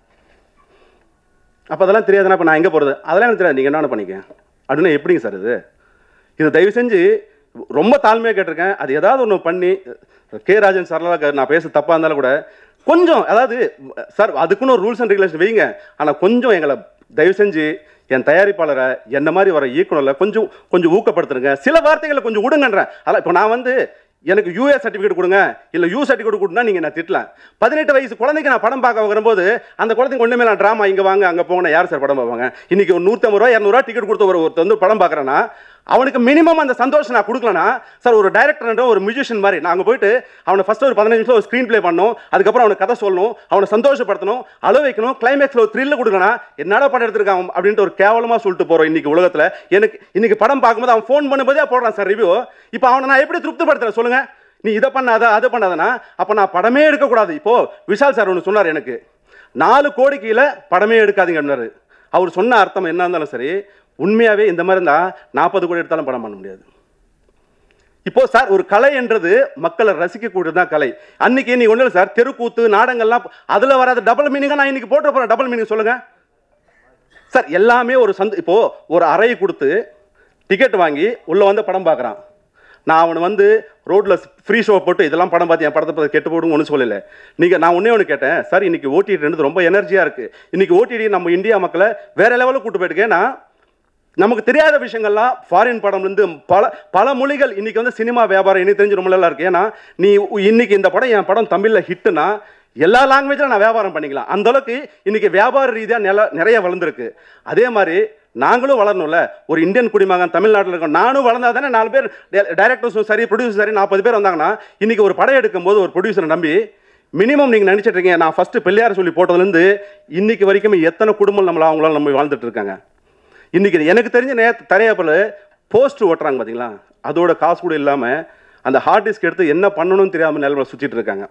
அப்போ அதெல்லாம் தெரியாதுன்னா இப்போ நான் எங்கே போகிறது அதெல்லாம் எனக்கு தெரியாது நீங்கள் என்ன பண்ணிக்க அப்படின்னா எப்படிங்க சார் இது இது தயவு செஞ்சு ரொம்ப தாழ்மையாக கேட்டிருக்கேன் அது ஏதாவது ஒன்று பண்ணி கே ராஜன் சார்லாம் நான் பேச தப்பாக இருந்தாலும் கூட கொஞ்சம் அதாவது சார் அதுக்குன்னு ஒரு ரூல்ஸ் அண்ட் ரெகுலேஷன் வைங்க ஆனால் கொஞ்சம் எங்களை தயவு செஞ்சு என் தயாரிப்பாளரை என்ன மாதிரி வர இயக்குனரில் கொஞ்சம் கொஞ்சம் ஊக்கப்படுத்துருங்க சில வார்த்தைகளை கொஞ்சம் விடுங்கன்றேன் அதான் இப்போ நான் வந்து எனக்கு யூஏ சர்டிஃபிகேட் கொடுங்க இல்லை யூ சர்டிஃபிகேட் கொடுனா நீங்கள் நான் திட்டலாம் பதினெட்டு வயசு குழந்தைக்கு நான் படம் பார்க்க வரும்போது அந்த குழந்தைக்கு ஒன்றுமே நான் ட்ராமா இங்கே வாங்க அங்கே போங்க யார் சார் படம் பார்ப்பாங்க இன்னைக்கு ஒரு நூற்றம்பது ரூபா இரநூறுவா டிக்கெட் கொடுத்த ஒரு ஒருத்தர் வந்து படம் பார்க்குறேன்னா அவனுக்கு மினிமம் அந்த சந்தோஷம் நான் கொடுக்கலனா சார் ஒரு டைரக்டர் ஒரு மியூசிஷியன் மாதிரி நாங்கள் போயிட்டு அவனை ஃபர்ஸ்ட் ஒரு பதினஞ்சு நிமிஷம் ஒரு ஸ்க்ரீன் ப்ளே பண்ணணும் அதுக்கப்புறம் அவனுக்கு கதை சொல்லணும் அவனை சந்தோஷப்படுத்தணும் அழ வைக்கணும் கிளைமேக்ஸில் ஒரு த்ரில்ல கொடுக்கணும் என்னடா படம் எடுத்திருக்கான் அப்படின்ட்டு ஒரு கேவலமாக சொல்லிட்டு போகிறோம் இன்னைக்கு உலகத்தில் எனக்கு இன்னைக்கு படம் பார்க்கும்போது அவன் ஃபோன் பண்ணும்போதே போடுறான் சார் ரிவ்யூ இப்போ அவனை நான் எப்படி திருப்திப்படுத்துறேன் சொல்லுங்க நீ இதை பண்ணாத அதை பண்ணாதனா அப்போ நான் படமே எடுக்கக்கூடாது இப்போ விஷால் சார் ஒன்று சொன்னார் எனக்கு நாலு கோடி கீழே படமே எடுக்காதீங்கன்னாரு அவர் சொன்ன அர்த்தம் என்ன இருந்தாலும் சரி உண்மையாகவே இந்த மாதிரி இருந்தால் நாற்பது கோடி எடுத்தாலும் படம் பண்ண முடியாது இப்போ சார் ஒரு கலை என்றது மக்களை ரசிக்கக்கூடியது தான் கலை அன்னைக்கு நீ ஒன்றும் இல்லை சார் தெருக்கூத்து நாடகங்கள்லாம் அதில் வராத டபுள் மீனிங்காக நான் இன்னைக்கு போட்டு போகிறேன் டபுள் மீனிங் சொல்லுங்க சார் எல்லாமே ஒரு சந்த் இப்போ ஒரு அறையை கொடுத்து டிக்கெட் வாங்கி உள்ளே வந்து படம் பார்க்குறான் நான் அவனை வந்து ரோட்டில் ஃப்ரீ ஷோ போட்டு இதெல்லாம் படம் பார்த்து என் படத்தை பார்த்து கெட்டு போடுங்க ஒன்றும் சொல்லலை நீங்கள் நான் ஒன்றே ஒன்று கேட்டேன் சார் இன்னைக்கு ஓடிடி ரொம்ப எனர்ஜியாக இருக்குது இன்னைக்கு ஓடிடி நம்ம இந்தியா மக்களை வேற லெவலுக்கு கூட்டு போயிட்டு ஏன்னா நமக்கு தெரியாத விஷயங்கள்லாம் ஃபாரின் படம்லேருந்து பல பல மொழிகள் இன்னைக்கு வந்து சினிமா வியாபாரம் எனக்கு தெரிஞ்சு ரொம்ப நல்லா இருக்கு ஏன்னா நீ இன்னைக்கு இந்த படம் என் படம் தமிழில் ஹிட்டுனா எல்லா லாங்குவேஜில் நான் வியாபாரம் பண்ணிக்கலாம் அந்த அளவுக்கு இன்னைக்கு வியாபார ரீதியாக நில நிறைய வளர்ந்துருக்கு அதே மாதிரி நாங்களும் வளரணும்ல ஒரு இந்தியன் குடிமகன் தமிழ்நாட்டில் இருக்கோம் நானும் வளர்ந்தா தானே நாலு பேர் டைரக்டர்ஸும் சரி ப்ரொடியூசர் சரி நாற்பது பேர் வந்தாங்கன்னா இன்னைக்கு ஒரு படம் எடுக்கும்போது ஒரு ப்ரொடியூசரை நம்பி மினிமம் நீங்கள் நினச்சிட்டு இருக்கீங்க நான் ஃபஸ்ட்டு பிள்ளையார் சொல்லி போட்டதுலேருந்து இன்னைக்கு வரைக்கும் எத்தனை குடும்பம் நம்மள அவங்களால நம்ம வாழ்ந்துட்டு இருக்காங்க இன்னைக்கு எனக்கு தெரிஞ்ச நேரத்து தரையாப்பில் போஸ்ட் ஓட்டுறாங்க பார்த்தீங்களா அதோட காசு கூட இல்லாமல் அந்த ஹார்ட் டிஸ்க் எடுத்து என்ன பண்ணணும்னு தெரியாமல் நிலவில் சுற்றிட்டு இருக்காங்க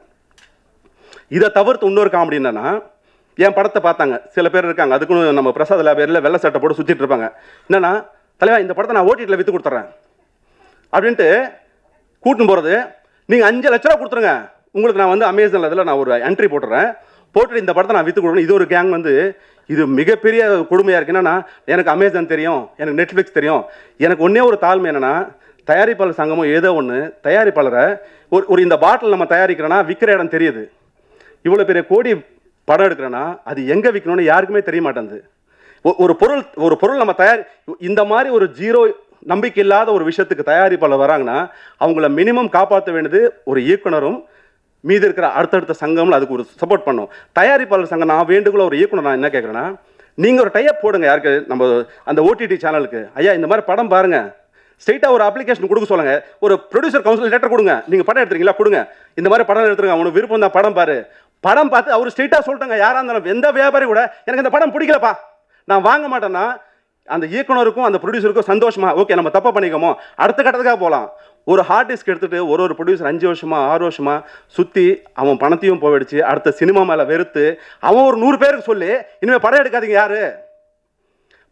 இதை தவிர்த்து இன்னொரு காமெடி என்னன்னா என் படத்தை பார்த்தாங்க சில பேர் இருக்காங்க அதுக்குன்னு நம்ம பிரசாத் லேபரில் வெள்ளை சட்டை போட்டு சுற்றிட்டு இருப்பாங்க என்னன்னா தலைவா இந்த படத்தை நான் ஓடிடியில் விற்று கொடுத்துட்றேன் அப்படின்ட்டு கூட்டின்னு போகிறது நீங்கள் அஞ்சு லட்ச ரூபா கொடுத்துருங்க உங்களுக்கு நான் வந்து அமேசானில் இதில் நான் ஒரு என்ட்ரி போட்டுறேன் போட்டுட்டு இந்த படத்தை நான் விற்று கொடுக்கணும் இது ஒரு கேங் வந்து இது மிகப்பெரிய கொடுமையாக இருக்கு என்னன்னா எனக்கு அமேசான் தெரியும் எனக்கு நெட்ஃப்ளிக்ஸ் தெரியும் எனக்கு ஒன்றே ஒரு தாழ்மை என்னன்னா தயாரிப்பாளர் சங்கமோ ஏதோ ஒன்று தயாரிப்பாளரை ஒரு ஒரு இந்த பாட்டில் நம்ம தயாரிக்கிறோன்னா விற்கிற இடம் தெரியுது இவ்வளோ பெரிய கோடி படம் எடுக்கிறோன்னா அது எங்கே விற்கணும்னு யாருக்குமே தெரிய மாட்டேங்குது ஒ- ஒரு பொருள் ஒரு பொருள் நம்ம தயார் இந்த மாதிரி ஒரு ஜீரோ நம்பிக்கை இல்லாத ஒரு விஷயத்துக்கு தயாரிப்பாளர் வராங்கன்னா அவங்கள மினிமம் காப்பாற்ற வேண்டியது ஒரு இயக்குனரும் மீதி இருக்கிற அடுத்தடுத்த சங்கம்ல அதுக்கு ஒரு சப்போர்ட் பண்ணும் தயாரிப்பாளர் சங்கம் நான் வேண்டுகோள ஒரு இயக்குனர் நான் என்ன கேட்குறேன்னா நீங்கள் ஒரு டைப் போடுங்க யாருக்கு நம்ம அந்த ஓடிடி சேனலுக்கு ஐயா இந்த மாதிரி படம் பாருங்க ஸ்ட்ரெயிட்டாக ஒரு அப்ளிகேஷன் கொடுக்க சொல்லுங்க ஒரு ப்ரொடியூசர் கவுன்சில் லெட்டர் கொடுங்க நீங்கள் படம் எடுத்துறீங்களா கொடுங்க இந்த மாதிரி படம் எடுத்துருங்க உனக்கு விருப்பம் தான் படம் பாரு படம் பார்த்து அவர் ஸ்ட்ரெயிட்டாக சொல்லிட்டாங்க யாராக இருந்தாலும் எந்த வியாபாரி கூட எனக்கு இந்த படம் பிடிக்கலப்பா நான் வாங்க மாட்டேன்னா அந்த இயக்குனருக்கும் அந்த ப்ரொடியூசருக்கும் சந்தோஷமா ஓகே நம்ம தப்பா பண்ணிக்கோமோ அடுத்த கட்டத்துக்காக போகலாம் ஒரு ஹார்ட் டிஸ்க் எடுத்துட்டு ஒரு ஒரு ப்ரொடியூசர் அஞ்சு வருஷமா ஆறு வருஷமா சுற்றி அவன் பணத்தையும் போயிடுச்சு அடுத்த சினிமா மேலே வெறுத்து அவன் ஒரு நூறு பேருக்கு சொல்லி இனிமேல் படம் எடுக்காதீங்க யாரு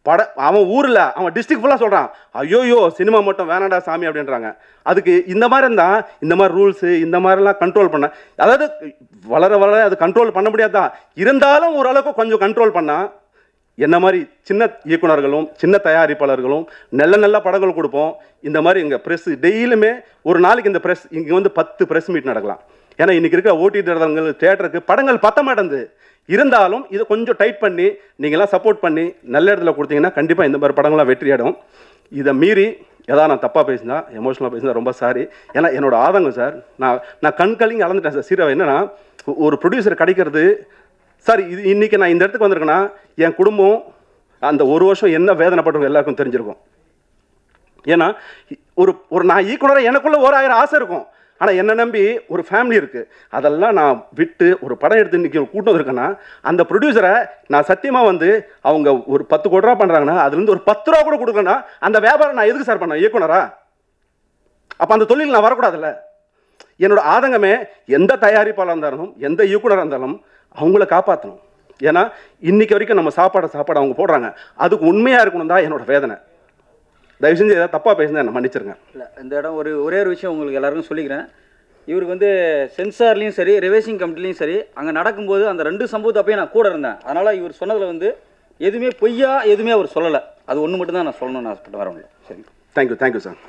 பட அவன் ஊரில் அவன் டிஸ்ட்ரிக்ட் ஃபுல்லாக சொல்கிறான் ஐயோயோ சினிமா மட்டும் வேணாடா சாமி அப்படின்றாங்க அதுக்கு இந்த மாதிரி இருந்தால் இந்த மாதிரி ரூல்ஸு இந்த மாதிரிலாம் கண்ட்ரோல் பண்ண அதாவது வளர வளர அது கண்ட்ரோல் பண்ண முடியாதான் இருந்தாலும் ஓரளவுக்கு கொஞ்சம் கண்ட்ரோல் பண்ணால் என்ன மாதிரி சின்ன இயக்குனர்களும் சின்ன தயாரிப்பாளர்களும் நல்ல நல்ல படங்கள் கொடுப்போம் இந்த மாதிரி இங்கே ப்ரெஸ் டெய்லியுமே ஒரு நாளைக்கு இந்த ப்ரெஸ் இங்கே வந்து பத்து ப்ரெஸ் மீட் நடக்கலாம் ஏன்னா இன்னைக்கு இருக்கிற ஓடிடி தளங்கள் தேட்டருக்கு படங்கள் பத்த மாட்டேங்குது இருந்தாலும் இதை கொஞ்சம் டைட் பண்ணி நீங்களாம் சப்போர்ட் பண்ணி நல்ல இடத்துல கொடுத்தீங்கன்னா கண்டிப்பாக இந்த மாதிரி படங்கள்லாம் வெற்றி அடையும் இதை மீறி ஏதாவது நான் தப்பாக பேசினா எமோஷனலாக பேசினா ரொம்ப சாரி ஏன்னா என்னோட ஆதங்கம் சார் நான் நான் கண் கலங்கி அளந்துட்டேன் சார் சீரா என்னன்னா ஒரு ப்ரொடியூசர் கிடைக்கிறது சார் இது இன்னைக்கு நான் இந்த இடத்துக்கு வந்திருக்கேன்னா என் குடும்பம் அந்த ஒரு வருஷம் என்ன வேதனைப்பட்டவங்க எல்லாருக்கும் தெரிஞ்சிருக்கும் ஏன்னா ஒரு ஒரு நான் ஈக்குவலராக எனக்குள்ள ஓராயிரம் ஆசை இருக்கும் ஆனால் என்ன நம்பி ஒரு ஃபேமிலி இருக்குது அதெல்லாம் நான் விட்டு ஒரு படம் எடுத்து இன்றைக்கி கூட்டம் இருக்கேன்னா அந்த ப்ரொடியூசரை நான் சத்தியமாக வந்து அவங்க ஒரு பத்து கோடி ரூபா பண்ணுறாங்கன்னா அதுலேருந்து ஒரு பத்து ரூபா கூட கொடுக்கலன்னா அந்த வியாபாரம் நான் எதுக்கு சார் பண்ணேன் இயக்குனரா அப்போ அந்த தொழில் நான் வரக்கூடாதுல்ல என்னோட ஆதங்கமே எந்த தயாரிப்பாளர் இருந்தாலும் எந்த இயக்குனராக இருந்தாலும் அவங்கள காப்பாற்றணும் ஏன்னா இன்னைக்கு வரைக்கும் நம்ம சாப்பாடை சாப்பாடு அவங்க போடுறாங்க அதுக்கு உண்மையாக இருக்கணும் தான் என்னோட வேதனை தயவு செஞ்சு ஏதாவது தப்பாக பேசினா என்ன மன்னிச்சிருங்க இல்லை இந்த இடம் ஒரு ஒரே ஒரு விஷயம் உங்களுக்கு எல்லாருக்கும் சொல்லிக்கிறேன் இவருக்கு வந்து சென்சார்லேயும் சரி ரிவைசிங் கமிட்டிலையும் சரி அங்கே நடக்கும்போது அந்த ரெண்டு சம்பவத்தை அப்பயே நான் கூட இருந்தேன் அதனால் இவர் சொன்னதில் வந்து எதுவுமே பொய்யா எதுவுமே அவர் சொல்லலை அது ஒன்று மட்டும் தான் நான் சொல்லணும்னு ஆசைப்பட்டு வரவங்க சரி தேங்க்யூ தேங்க்யூ சார்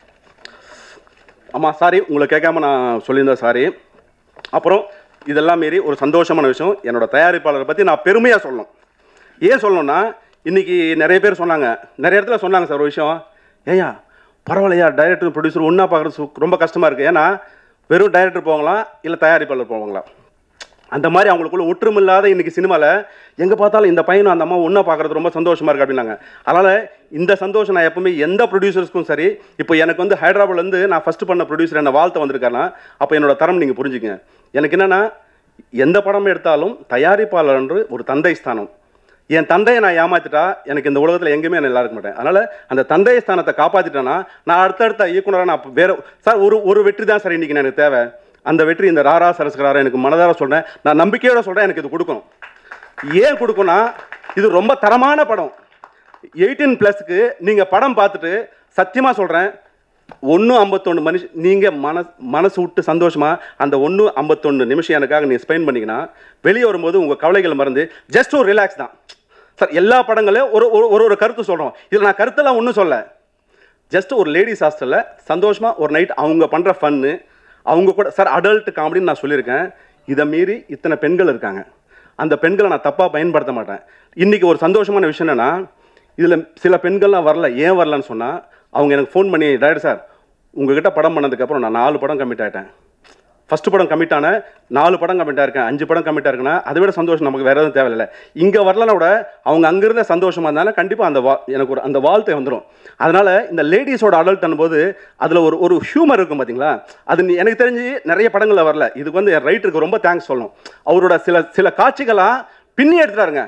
ஆமாம் சாரி உங்களை கேட்காம நான் சொல்லியிருந்தேன் சாரி அப்புறம் இதெல்லாம் மீறி ஒரு சந்தோஷமான விஷயம் என்னோட தயாரிப்பாளரை பற்றி நான் பெருமையாக சொல்லணும் ஏன் சொல்லணும்னா இன்னைக்கு நிறைய பேர் சொன்னாங்க நிறைய இடத்துல சொன்னாங்க சார் ஒரு விஷயம் ஏய்யா பரவாயில்லையா டைரக்டர் ப்ரொடியூசர் ஒன்றா பார்க்குறது ரொம்ப கஷ்டமாக இருக்குது ஏன்னா வெறும் டைரக்டர் போவாங்களா இல்லை தயாரிப்பாளர் போவாங்களா அந்த மாதிரி அவங்களுக்குள்ள ஒற்றுமில்லாத இன்னைக்கு சினிமாவில் எங்கே பார்த்தாலும் இந்த பையனும் அந்த அம்மா ஒன்றா பார்க்குறது ரொம்ப சந்தோஷமாக இருக்கு அப்படின்னாங்க அதனால் இந்த சந்தோஷம் நான் எப்பவுமே எந்த ப்ரொடியூசர்ஸ்க்கும் சரி இப்போ எனக்கு வந்து ஹைதராபாத்லேருந்து நான் ஃபஸ்ட்டு பண்ண ப்ரொடியூசர் என்ன வாழ்த்து வந்திருக்காருன்னா அப்போ என்னோட தரம் நீங்கள் புரிஞ்சுக்கங்க எனக்கு என்னென்னா எந்த படம் எடுத்தாலும் தயாரிப்பாளர் என்று ஒரு தந்தை ஸ்தானம் என் தந்தையை நான் ஏமாத்திட்டா எனக்கு இந்த உலகத்தில் எங்கேயுமே நான் நல்லா இருக்க மாட்டேன் அதனால் அந்த தந்தை ஸ்தானத்தை காப்பாற்றிட்டேன்னா நான் அடுத்தடுத்த இயக்குனராக நான் வேற சார் ஒரு ஒரு வெற்றி தான் சார் இன்றைக்கி எனக்கு தேவை அந்த வெற்றி இந்த ராரா சரஸ்கராரா எனக்கு மனதார சொல்கிறேன் நான் நம்பிக்கையோட சொல்கிறேன் எனக்கு இது கொடுக்கணும் ஏன் கொடுக்கணும்னா இது ரொம்ப தரமான படம் எயிட்டீன் ப்ளஸ்க்கு நீங்கள் படம் பார்த்துட்டு சத்தியமாக சொல்கிறேன் ஒன்று ஐம்பத்தொன்று மனுஷ நீங்கள் மனசு மனசு விட்டு சந்தோஷமாக அந்த ஒன்று ஐம்பத்தொன்று நிமிஷம் எனக்காக நீங்கள் ஸ்பெண்ட் பண்ணிங்கன்னா வெளியே வரும்போது உங்கள் கவலைகள் மறந்து ஜஸ்ட் ஒரு ரிலாக்ஸ் தான் சார் எல்லா படங்களையும் ஒரு ஒரு ஒரு ஒரு கருத்து சொல்கிறோம் இதில் நான் கருத்தெல்லாம் ஒன்றும் சொல்ல ஜஸ்ட் ஒரு லேடிஸ் ஹாஸ்டலில் சந்தோஷமாக ஒரு நைட் அவங்க பண்ணுற ஃபன்னு அவங்க கூட சார் அடல்ட் காமெடின்னு நான் சொல்லியிருக்கேன் இதை மீறி இத்தனை பெண்கள் இருக்காங்க அந்த பெண்களை நான் தப்பாக பயன்படுத்த மாட்டேன் இன்றைக்கி ஒரு சந்தோஷமான விஷயம் என்னென்னா இதில் சில பெண்கள்லாம் வரல ஏன் வரலன்னு சொன்னால் அவங்க எனக்கு ஃபோன் பண்ணி டைரக்டர் சார் உங்ககிட்ட படம் பண்ணதுக்கப்புறம் நான் நாலு படம் கமிட் ஆகிட்டேன் ஃபஸ்ட்டு படம் கமிட் ஆன நாலு படம் கமிட்டாக இருக்கேன் அஞ்சு படம் கமிட்டாக இருக்குன்னா அதை விட சந்தோஷம் நமக்கு வேறு எதுவும் தேவையில்லை இங்கே வரலனா கூட அவங்க அங்கிருந்த சந்தோஷமாக இருந்தாலும் கண்டிப்பாக அந்த வா எனக்கு ஒரு அந்த வாழ்த்தை வந்துடும் அதனால் இந்த லேடிஸோட அடல்ட் போது அதில் ஒரு ஒரு ஹியூமர் இருக்கும் பார்த்தீங்களா அது நீ- எனக்கு தெரிஞ்சு நிறைய படங்களில் வரல இதுக்கு வந்து என் ரைட்டருக்கு ரொம்ப தேங்க்ஸ் சொல்லணும் அவரோட சில சில காட்சிகளாக பின்னி எடுத்துட்டாருங்க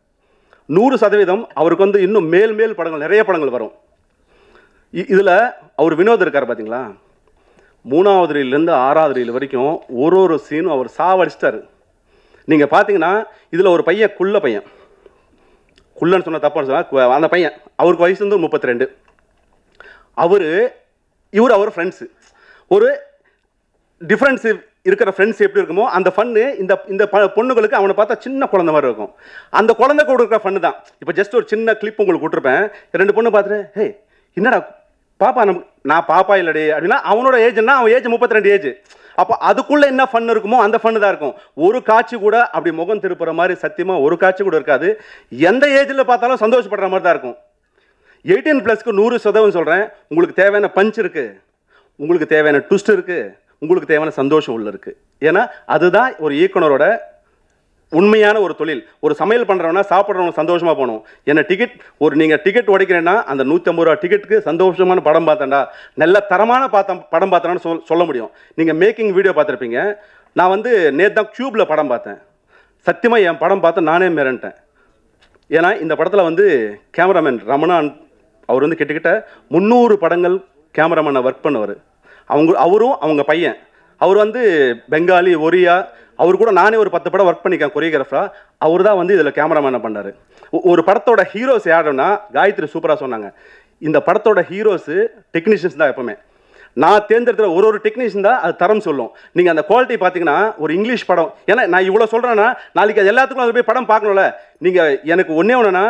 நூறு சதவீதம் அவருக்கு வந்து இன்னும் மேல் மேல் படங்கள் நிறைய படங்கள் வரும் இதில் அவர் வினோத் இருக்கார் பார்த்தீங்களா மூணாவது ரீல்லேருந்து ஆறாவது ரீல் வரைக்கும் ஒரு ஒரு சீனும் அவர் சாவடிச்சிட்டாரு நீங்கள் பார்த்தீங்கன்னா இதில் ஒரு பையன் குள்ள பையன் குள்ளன்னு சொன்ன தப்பான்னு சொன்னா அந்த பையன் அவருக்கு வயசு வந்து முப்பத்தி ரெண்டு அவர் இவர் அவர் ஃப்ரெண்ட்ஸு ஒரு டிஃப்ரென்ஸ் இருக்கிற ஃப்ரெண்ட்ஸ் எப்படி இருக்குமோ அந்த ஃபன்னு இந்த இந்த ப- பொண்ணுங்களுக்கு அவனை பார்த்தா சின்ன குழந்தை மாதிரி இருக்கும் அந்த குழந்தை கூட இருக்கிற ஃபன்னு தான் இப்போ ஜஸ்ட் ஒரு சின்ன கிளிப் உங்களுக்கு விட்டுருப்பேன் ரெண்டு பொண்ணு பார்த்துட்டு ஹே என்னடா பாப்பா நம்ம நான் பாப்பா இல்லடி அப்படின்னா அவனோட ஏஜ்னா அவன் ஏஜ் முப்பத்தி ரெண்டு ஏஜ் அப்போ அதுக்குள்ள என்ன ஃபன் இருக்குமோ அந்த ஃபன்னு தான் இருக்கும் ஒரு காட்சி கூட அப்படி முகம் திருப்புற மாதிரி சத்தியமா ஒரு காட்சி கூட இருக்காது எந்த ஏஜில் பார்த்தாலும் சந்தோஷப்படுற மாதிரி தான் இருக்கும் எயிட்டீன் ப்ளஸ்க்கு நூறு சதவீதம் சொல்கிறேன் உங்களுக்கு தேவையான பஞ்ச் இருக்குது உங்களுக்கு தேவையான ட்விஸ்ட் இருக்குது உங்களுக்கு தேவையான சந்தோஷம் உள்ள இருக்குது ஏன்னா அதுதான் ஒரு இயக்குனரோட உண்மையான ஒரு தொழில் ஒரு சமையல் பண்ணுறவனா சாப்பிட்றவங்க சந்தோஷமாக போகணும் என்ன டிக்கெட் ஒரு நீங்கள் டிக்கெட் உடைக்கிறேன்னா அந்த நூற்றம்பது ரூபா டிக்கெட்டுக்கு சந்தோஷமான படம் பார்த்தேன்டா நல்ல தரமான பார்த்தம் படம் பார்த்தேன்னு சொல் சொல்ல முடியும் நீங்கள் மேக்கிங் வீடியோ பார்த்துருப்பீங்க நான் வந்து நேற்று தான் க்யூப்பில் படம் பார்த்தேன் சத்தியமாக என் படம் பார்த்து நானே மிரண்டேன் ஏன்னா இந்த படத்தில் வந்து கேமராமேன் ரமணான் அவர் வந்து கிட்டத்தட்ட முந்நூறு படங்கள் கேமராமேனை ஒர்க் பண்ணவர் அவங்க அவரும் அவங்க பையன் அவர் வந்து பெங்காலி ஒரியா அவர் கூட நானே ஒரு பத்து படம் ஒர்க் பண்ணிக்கேன் கொரியோகிராஃபரா அவர் தான் வந்து இதில் கேமராமேனை பண்ணார் ஒரு படத்தோட ஹீரோஸ் யாருன்னா காயத்ரி சூப்பராக சொன்னாங்க இந்த படத்தோட ஹீரோஸு டெக்னீஷியன்ஸ் தான் எப்பவுமே நான் தேர்ந்தெடுக்கிற ஒரு ஒரு டெக்னீஷியன் தான் அது தரம் சொல்லும் நீங்கள் அந்த குவாலிட்டி பார்த்தீங்கன்னா ஒரு இங்கிலீஷ் படம் ஏன்னா நான் இவ்வளோ சொல்கிறேன்னா நாளைக்கு அது எல்லாத்துக்கும் அது போய் படம் பார்க்கணும்ல நீங்கள் எனக்கு ஒன்றே ஒன்றுனா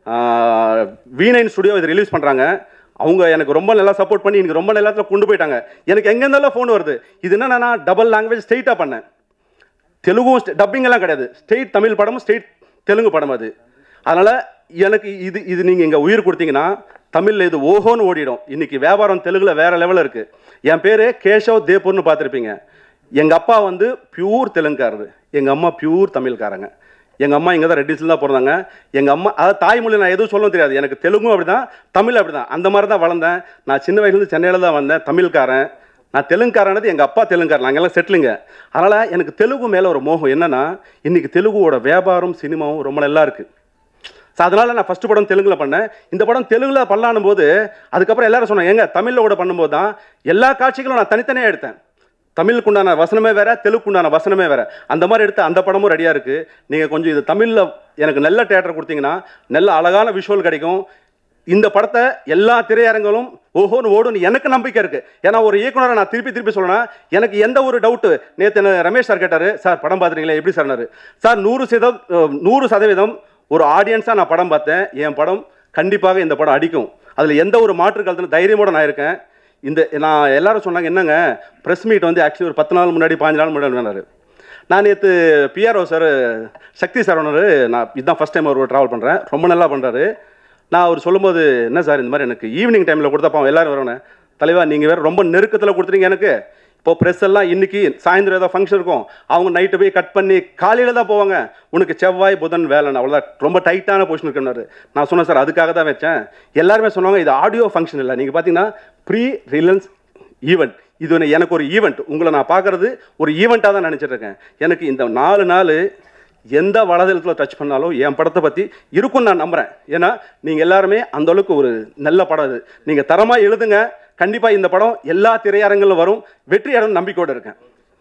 வீணைன் ஸ்டுடியோ இது ரிலீஸ் பண்ணுறாங்க அவங்க எனக்கு ரொம்ப நல்லா சப்போர்ட் பண்ணி எனக்கு ரொம்ப நேரத்தில் கொண்டு போயிட்டாங்க எனக்கு எங்கே இருந்தாலும் ஃபோன் வருது இது என்ன நான் டபுள் லாங்குவேஜ் ஸ்ட்ரெயிட்டாக பண்ணேன் தெலுங்கும் டப்பிங் எல்லாம் கிடையாது ஸ்ட்ரெயிட் தமிழ் படமும் ஸ்ட்ரெயிட் தெலுங்கு படம் அது அதனால் எனக்கு இது இது நீங்கள் இங்கே உயிர் கொடுத்தீங்கன்னா தமிழில் இது ஓஹோன்னு ஓடிடும் இன்னைக்கு வியாபாரம் தெலுங்குல வேற லெவலில் இருக்குது என் பேர் கேஷவ் தேப்பூர்னு பார்த்துருப்பீங்க எங்கள் அப்பா வந்து பியூர் தெலுங்குக்காரரு எங்கள் அம்மா பியூர் தமிழ்காரங்க எங்கள் அம்மா இங்கே தான் ரெட்டிஸில் தான் பிறந்தாங்க எங்கள் அம்மா அதாவது தாய்மொழி நான் எதுவும் சொல்லவும் தெரியாது எனக்கு தெலுங்கும் அப்படி தான் தமிழ் அப்படி தான் அந்த மாதிரி தான் வளர்ந்தேன் நான் சின்ன வயசுலேருந்து சென்னையில் தான் வந்தேன் தமிழ்காரன் நான் தெலுங்குக்காரனது எங்கள் அப்பா தெலுங்குக்காரன் நாங்கள் எல்லாம் செட்டிலுங்க அதனால் எனக்கு தெலுங்கு மேலே ஒரு மோகம் என்னன்னா இன்னைக்கு தெலுங்குவோட வியாபாரம் சினிமாவும் ரொம்ப நல்லா இருக்குது ஸோ அதனால் நான் ஃபஸ்ட்டு படம் தெலுங்கில் பண்ணேன் இந்த படம் தெலுங்கில் பண்ணலானும் போது அதுக்கப்புறம் எல்லாரும் சொன்னாங்க எங்க தமிழில் கூட பண்ணும்போது தான் எல்லா காட்சிகளும் நான் தனித்தனியாக எடுத்தேன் தமிழுக்கு உண்டான வசனமே வேற தெலுங்கு உண்டான வசனமே வேற அந்த மாதிரி எடுத்து அந்த படமும் ரெடியாக இருக்குது நீங்கள் கொஞ்சம் இது தமிழில் எனக்கு நல்ல தேட்டர் கொடுத்தீங்கன்னா நல்ல அழகான விஷுவல் கிடைக்கும் இந்த படத்தை எல்லா திரையரங்களும் ஓஹோன்னு ஓடுன்னு எனக்கு நம்பிக்கை இருக்கு ஏன்னா ஒரு இயக்குனரை நான் திருப்பி திருப்பி சொல்லணும் எனக்கு எந்த ஒரு டவுட்டு நேற்று ரமேஷ் சார் கேட்டார் சார் படம் பார்த்துறீங்களா எப்படி சார்னாரு சார் நூறு சதவீதம் அஹ், நூறு சதவீதம் ஒரு ஆடியன்ஸாக நான் படம் பார்த்தேன் என் படம் கண்டிப்பாக இந்த படம் அடிக்கும் அதில் எந்த ஒரு மாற்று காலத்தில் தைரியமோட நான் இருக்கேன் இந்த நான் எல்லாரும் சொன்னாங்க என்னங்க ப்ரெஸ் மீட் வந்து ஆக்சுவலி ஒரு பத்து நாள் முன்னாடி பாஞ்சு நாள் முன்னாடி வேணாரு நான் நேற்று பிஆர்ஓ சார் சக்தி சரவணர் நான் இதுதான் ஃபஸ்ட் டைம் அவர் ட்ராவல் பண்ணுறேன் ரொம்ப நல்லா பண்ணுறாரு நான் அவர் சொல்லும்போது என்ன சார் இந்த மாதிரி எனக்கு ஈவினிங் டைமில் கொடுத்தப்பா எல்லாரும் வரணும் தலைவா நீங்கள் வேறு ரொம்ப நெருக்கத்தில் கொடுத்துட்டீங்க எனக்கு இப்போ ப்ரெஸ் எல்லாம் இன்னைக்கு சாயந்தரம் ஏதோ ஃபங்க்ஷன் இருக்கும் அவங்க நைட்டு போய் கட் பண்ணி காலையில் தான் போவாங்க உனக்கு செவ்வாய் புதன் வேலைன்னு அவ்வளோதான் ரொம்ப டைட்டான பொசிஷன் இருக்குன்னாரு நான் சொன்னேன் சார் அதுக்காக தான் வச்சேன் எல்லாருமே சொன்னாங்க இது ஆடியோ ஃபங்க்ஷன் இல்லை நீங்கள் பார்த்தீங்கன்னா ப்ரீ ரிலன்ஸ் ஈவெண்ட் இது ஒன்று எனக்கு ஒரு ஈவெண்ட் உங்களை நான் பார்க்குறது ஒரு ஈவெண்ட்டாக தான் நினச்சிட்டு இருக்கேன் எனக்கு இந்த நாலு நாள் எந்த வலதளத்தில் டச் பண்ணாலும் என் படத்தை பற்றி இருக்கும்னு நான் நம்புகிறேன் ஏன்னா நீங்கள் எல்லாருமே அந்த அளவுக்கு ஒரு நல்ல படம் இது நீங்கள் தரமாக எழுதுங்க கண்டிப்பாக இந்த படம் எல்லா திரையரங்கிலும் வரும் வெற்றி அடையும் நம்பிக்கையோடு இருக்கேன்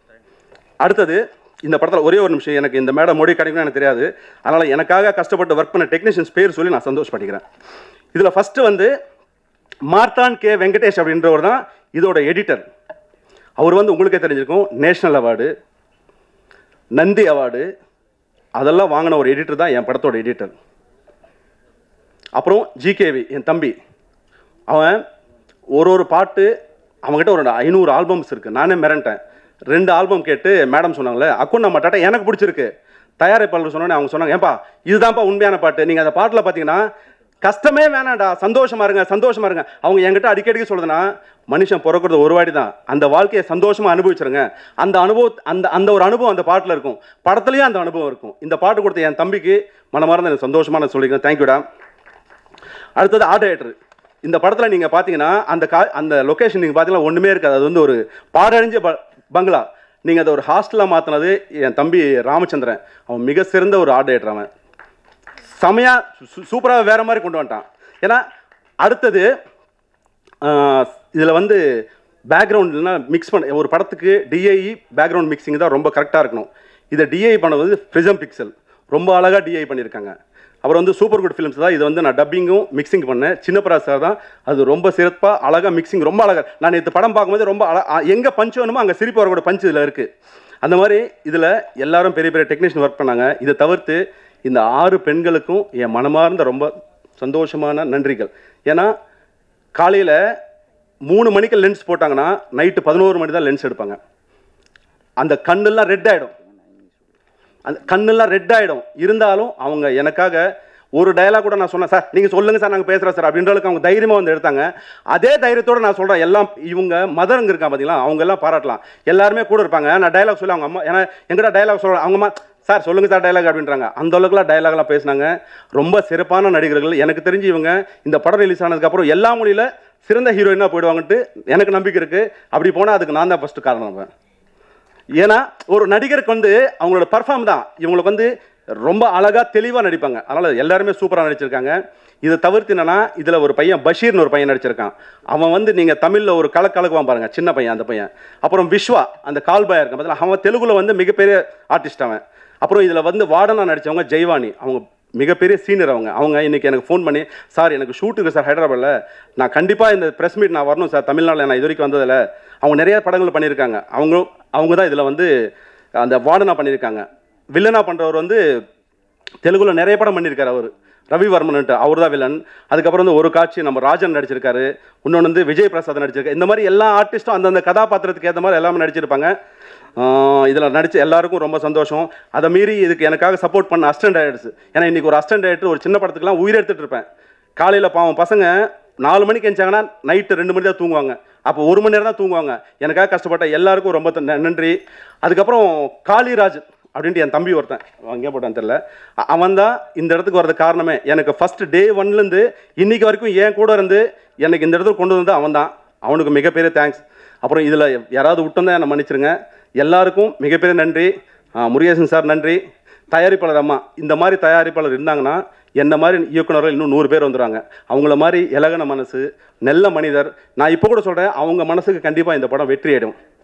அடுத்தது இந்த படத்தில் ஒரே ஒரு நிமிஷம் எனக்கு இந்த மேடம் மொழி கிடைக்கும்னு எனக்கு தெரியாது அதனால் எனக்காக கஷ்டப்பட்டு ஒர்க் பண்ண டெக்னீஷியன்ஸ் பேர் சொல்லி நான் சந்தோஷப்பட்டுக்கிறேன் இதில் ஃபஸ்ட்டு வந்து மார்த்தான் கே வெங்கடேஷ் அப்படின்றவர் தான் இதோட எடிட்டர் அவர் வந்து உங்களுக்கே தெரிஞ்சிருக்கும் நேஷனல் அவார்டு நந்தி அவார்டு அதெல்லாம் வாங்கின ஒரு எடிட்டர் தான் என் படத்தோட எடிட்டர் அப்புறம் ஜிகேவி என் தம்பி அவன் ஒரு ஒரு பாட்டு அவங்ககிட்ட ஒரு ஐநூறு ஆல்பம்ஸ் இருக்குது நானே மிரண்டேன் ரெண்டு ஆல்பம் கேட்டு மேடம் சொன்னாங்களே அக்குன் நம்ம டாட்டா எனக்கு பிடிச்சிருக்கு தயாரிப்பாளர் சொன்னோன்னே அவங்க சொன்னாங்க ஏன்பா இதுதான்ப்பா உண்மையான பாட்டு நீங்கள் அந்த பாட்டில் பார்த்தீங்கன்னா கஷ்டமே வேணாம்டா சந்தோஷமா இருங்க சந்தோஷமா இருங்க அவங்க என்கிட்ட அடிக்கடிக்கு சொல்றதுன்னா மனுஷன் பிறக்கிறது ஒரு வாட்டி தான் அந்த வாழ்க்கையை சந்தோஷமா அனுபவிச்சிருங்க அந்த அனுபவம் அந்த அந்த ஒரு அனுபவம் அந்த பாட்டில் இருக்கும் படத்துலயும் அந்த அனுபவம் இருக்கும் இந்த பாட்டு கொடுத்த என் தம்பிக்கு மனமார்ந்த எனக்கு சந்தோஷமா நான் சொல்லிக்கிறேன் தேங்க்யூடா அடுத்தது ஆர்ட் டைரக்டர் இந்த படத்தில் நீங்கள் பார்த்தீங்கன்னா அந்த கா அந்த லொக்கேஷன் நீங்கள் பார்த்தீங்கன்னா ஒன்றுமே இருக்காது அது வந்து ஒரு பாடறிஞ்ச ப பங்களா நீங்கள் அதை ஒரு ஹாஸ்டலாக மாற்றினது என் தம்பி ராமச்சந்திரன் அவன் மிக சிறந்த ஒரு ஆர்ட் டைரக்டர் அவன் செமையாக சூப்பராக வேறு மாதிரி கொண்டு வந்துட்டான் ஏன்னா அடுத்தது இதில் வந்து பேக்ரவுண்ட்லாம் மிக்ஸ் பண்ண ஒரு படத்துக்கு டிஐஇ பேக்ரவுண்ட் மிக்சிங் தான் ரொம்ப கரெக்டாக இருக்கணும் இதை டிஐ பண்ணது வந்து ப்ரிசம் பிக்சல் ரொம்ப அழகாக டிஐ பண்ணியிருக்காங்க அப்புறம் வந்து சூப்பர் குட் ஃபிலிம்ஸ் தான் இது வந்து நான் டப்பிங்கும் மிக்சிங் பண்ணேன் சின்னப்பரா சார் தான் அது ரொம்ப சிறப்பாக அழகாக மிக்சிங் ரொம்ப அழகாக நான் நேற்று படம் பார்க்கும்போது ரொம்ப அழ எங்கே பஞ்சு வேணுமோ அங்கே சிரிப்பு வரக்கூட பஞ்சு இதில் இருக்குது அந்த மாதிரி இதில் எல்லாரும் பெரிய பெரிய டெக்னீஷியன் ஒர்க் பண்ணாங்க இதை தவிர்த்து இந்த ஆறு பெண்களுக்கும் என் மனமார்ந்த ரொம்ப சந்தோஷமான நன்றிகள் ஏன்னா காலையில் மூணு மணிக்கு லென்ஸ் போட்டாங்கன்னா நைட்டு பதினோரு மணி தான் லென்ஸ் எடுப்பாங்க அந்த கண்ணெல்லாம் ரெட் ஆகிடும் அந்த கண்ணெல்லாம் ரெட் ஆகிடும் இருந்தாலும் அவங்க எனக்காக ஒரு டயலாக் கூட நான் சொன்னேன் சார் நீங்கள் சொல்லுங்கள் சார் நாங்கள் பேசுகிறோம் சார் அப்படின்ற அளவுக்கு அவங்க தைரியமாக வந்து எடுத்தாங்க அதே தைரியத்தோடு நான் சொல்கிறேன் எல்லாம் இவங்க மதருங்க இருக்கான் பார்த்தீங்களா அவங்க எல்லாம் பாராட்டலாம் எல்லாருமே கூட இருப்பாங்க நான் டயலாக் சொல்லி அவங்க அம்மா ஏன்னா எங்கிட்ட டயலாக் சொல்ல அவங்க அம்மா சார் சொல்லுங்க சார் டயலாக் அப்படின்றாங்க அந்த அளவுக்குலாம் டயலாக்லாம் பேசினாங்க ரொம்ப சிறப்பான நடிகர்கள் எனக்கு தெரிஞ்சு இவங்க இந்த படம் ரிலீஸ் ஆனதுக்கப்புறம் எல்லா மொழியில் சிறந்த ஹீரோயினாக போயிடுவாங்கன்ட்டு எனக்கு நம்பிக்கை இருக்குது அப்படி போனால் அதுக்கு நான் தான் ஃபஸ்ட்டு காரணம் அவன் ஏன்னா ஒரு நடிகருக்கு வந்து அவங்களோட பர்ஃபார்ம் தான் இவங்களுக்கு வந்து ரொம்ப அழகாக தெளிவாக நடிப்பாங்க அதனால் எல்லாருமே சூப்பராக நடிச்சிருக்காங்க இதை தவிர்த்து என்னன்னா இதில் ஒரு பையன் பஷீர்னு ஒரு பையன் நடிச்சிருக்கான் அவன் வந்து நீங்கள் தமிழில் ஒரு கலக்கு கலக்குவான் பாருங்க சின்ன பையன் அந்த பையன் அப்புறம் விஸ்வா அந்த கால்பாயா இருக்கான் பதில் அவன் தெலுங்குல வந்து மிகப்பெரிய ஆர்டிஸ்ட் அவன் அப்புறம் இதில் வந்து வார்டனாக நடித்தவங்க ஜெய்வானி அவங்க மிகப்பெரிய சீனியர் அவங்க அவங்க இன்னைக்கு எனக்கு ஃபோன் பண்ணி சார் எனக்கு ஷூட்டுக்கு சார் ஹைதராபாத்தில் நான் கண்டிப்பாக இந்த ப்ரெஸ் மீட் நான் வரணும் சார் தமிழ்நாட்டில் நான் இது வரைக்கும் வந்ததில்ல அவங்க நிறைய படங்கள் பண்ணியிருக்காங்க அவங்க அவங்க தான் இதில் வந்து அந்த வார்டனாக பண்ணியிருக்காங்க வில்லனாக பண்ணுறவர் வந்து தெலுங்குல நிறைய படம் பண்ணியிருக்காரு அவர் ரவிவர்மன்ட்டு அவர் தான் வில்லன் அதுக்கப்புறம் வந்து ஒரு காட்சி நம்ம ராஜன் நடிச்சிருக்காரு இன்னொன்று வந்து விஜய் பிரசாத் நடிச்சிருக்காரு இந்த மாதிரி எல்லா ஆர்டிஸ்ட்டும் அந்தந்த கதாபாத்திரத்துக்கு ஏற்ற மாதிரி எல்லாமே நடிச்சிருப்பாங்க இதில் நடிச்ச எல்லாருக்கும் ரொம்ப சந்தோஷம் அதை மீறி இதுக்கு எனக்காக சப்போர்ட் பண்ண அஸ்டன்ட் ஆயிடுச்சு ஏன்னா இன்னைக்கு ஒரு அஸ்டன்ட் ஆயிட்டு ஒரு சின்ன படத்துக்குலாம் உயிர் எடுத்துட்டு இருப்பேன் காலையில் பாவம் பசங்க நாலு மணிக்கு எழுந்தாங்கன்னா நைட்டு ரெண்டு மணி தான் தூங்குவாங்க அப்போ ஒரு மணி நேரம் தான் தூங்குவாங்க எனக்காக கஷ்டப்பட்ட எல்லாருக்கும் ரொம்ப த- நன்றி அதுக்கப்புறம் காளிராஜ் அப்படின்ட்டு என் தம்பி ஒருத்தன் அங்கே போட்டான்னு தெரில அவன் தான் இந்த இடத்துக்கு வர்றது காரணமே எனக்கு ஃபர்ஸ்ட் டே ஒன்லேருந்து இன்னைக்கு வரைக்கும் என் கூட இருந்து எனக்கு இந்த இடத்துக்கு கொண்டு வந்து அவன் தான் அவனுக்கு மிகப்பெரிய தேங்க்ஸ் அப்புறம் இதில் யாராவது விட்டோம்தான் என்னை மன்னிச்சிருங்க எல்லாருக்கும் மிகப்பெரிய நன்றி ஆ, முருகேசன் சார் நன்றி தயாரிப்பாளர் அம்மா இந்த மாதிரி தயாரிப்பாளர் இருந்தாங்கன்னா என்ன மாதிரி இயக்குனர்கள் இன்னும் நூறு பேர் வந்துடுவாங்க அவங்கள மாதிரி இலகன மனசு நல்ல மனிதர் நான் இப்போ கூட சொல்கிறேன் அவங்க மனசுக்கு கண்டிப்பாக இந்த படம் வெற்றி ஆயிடும்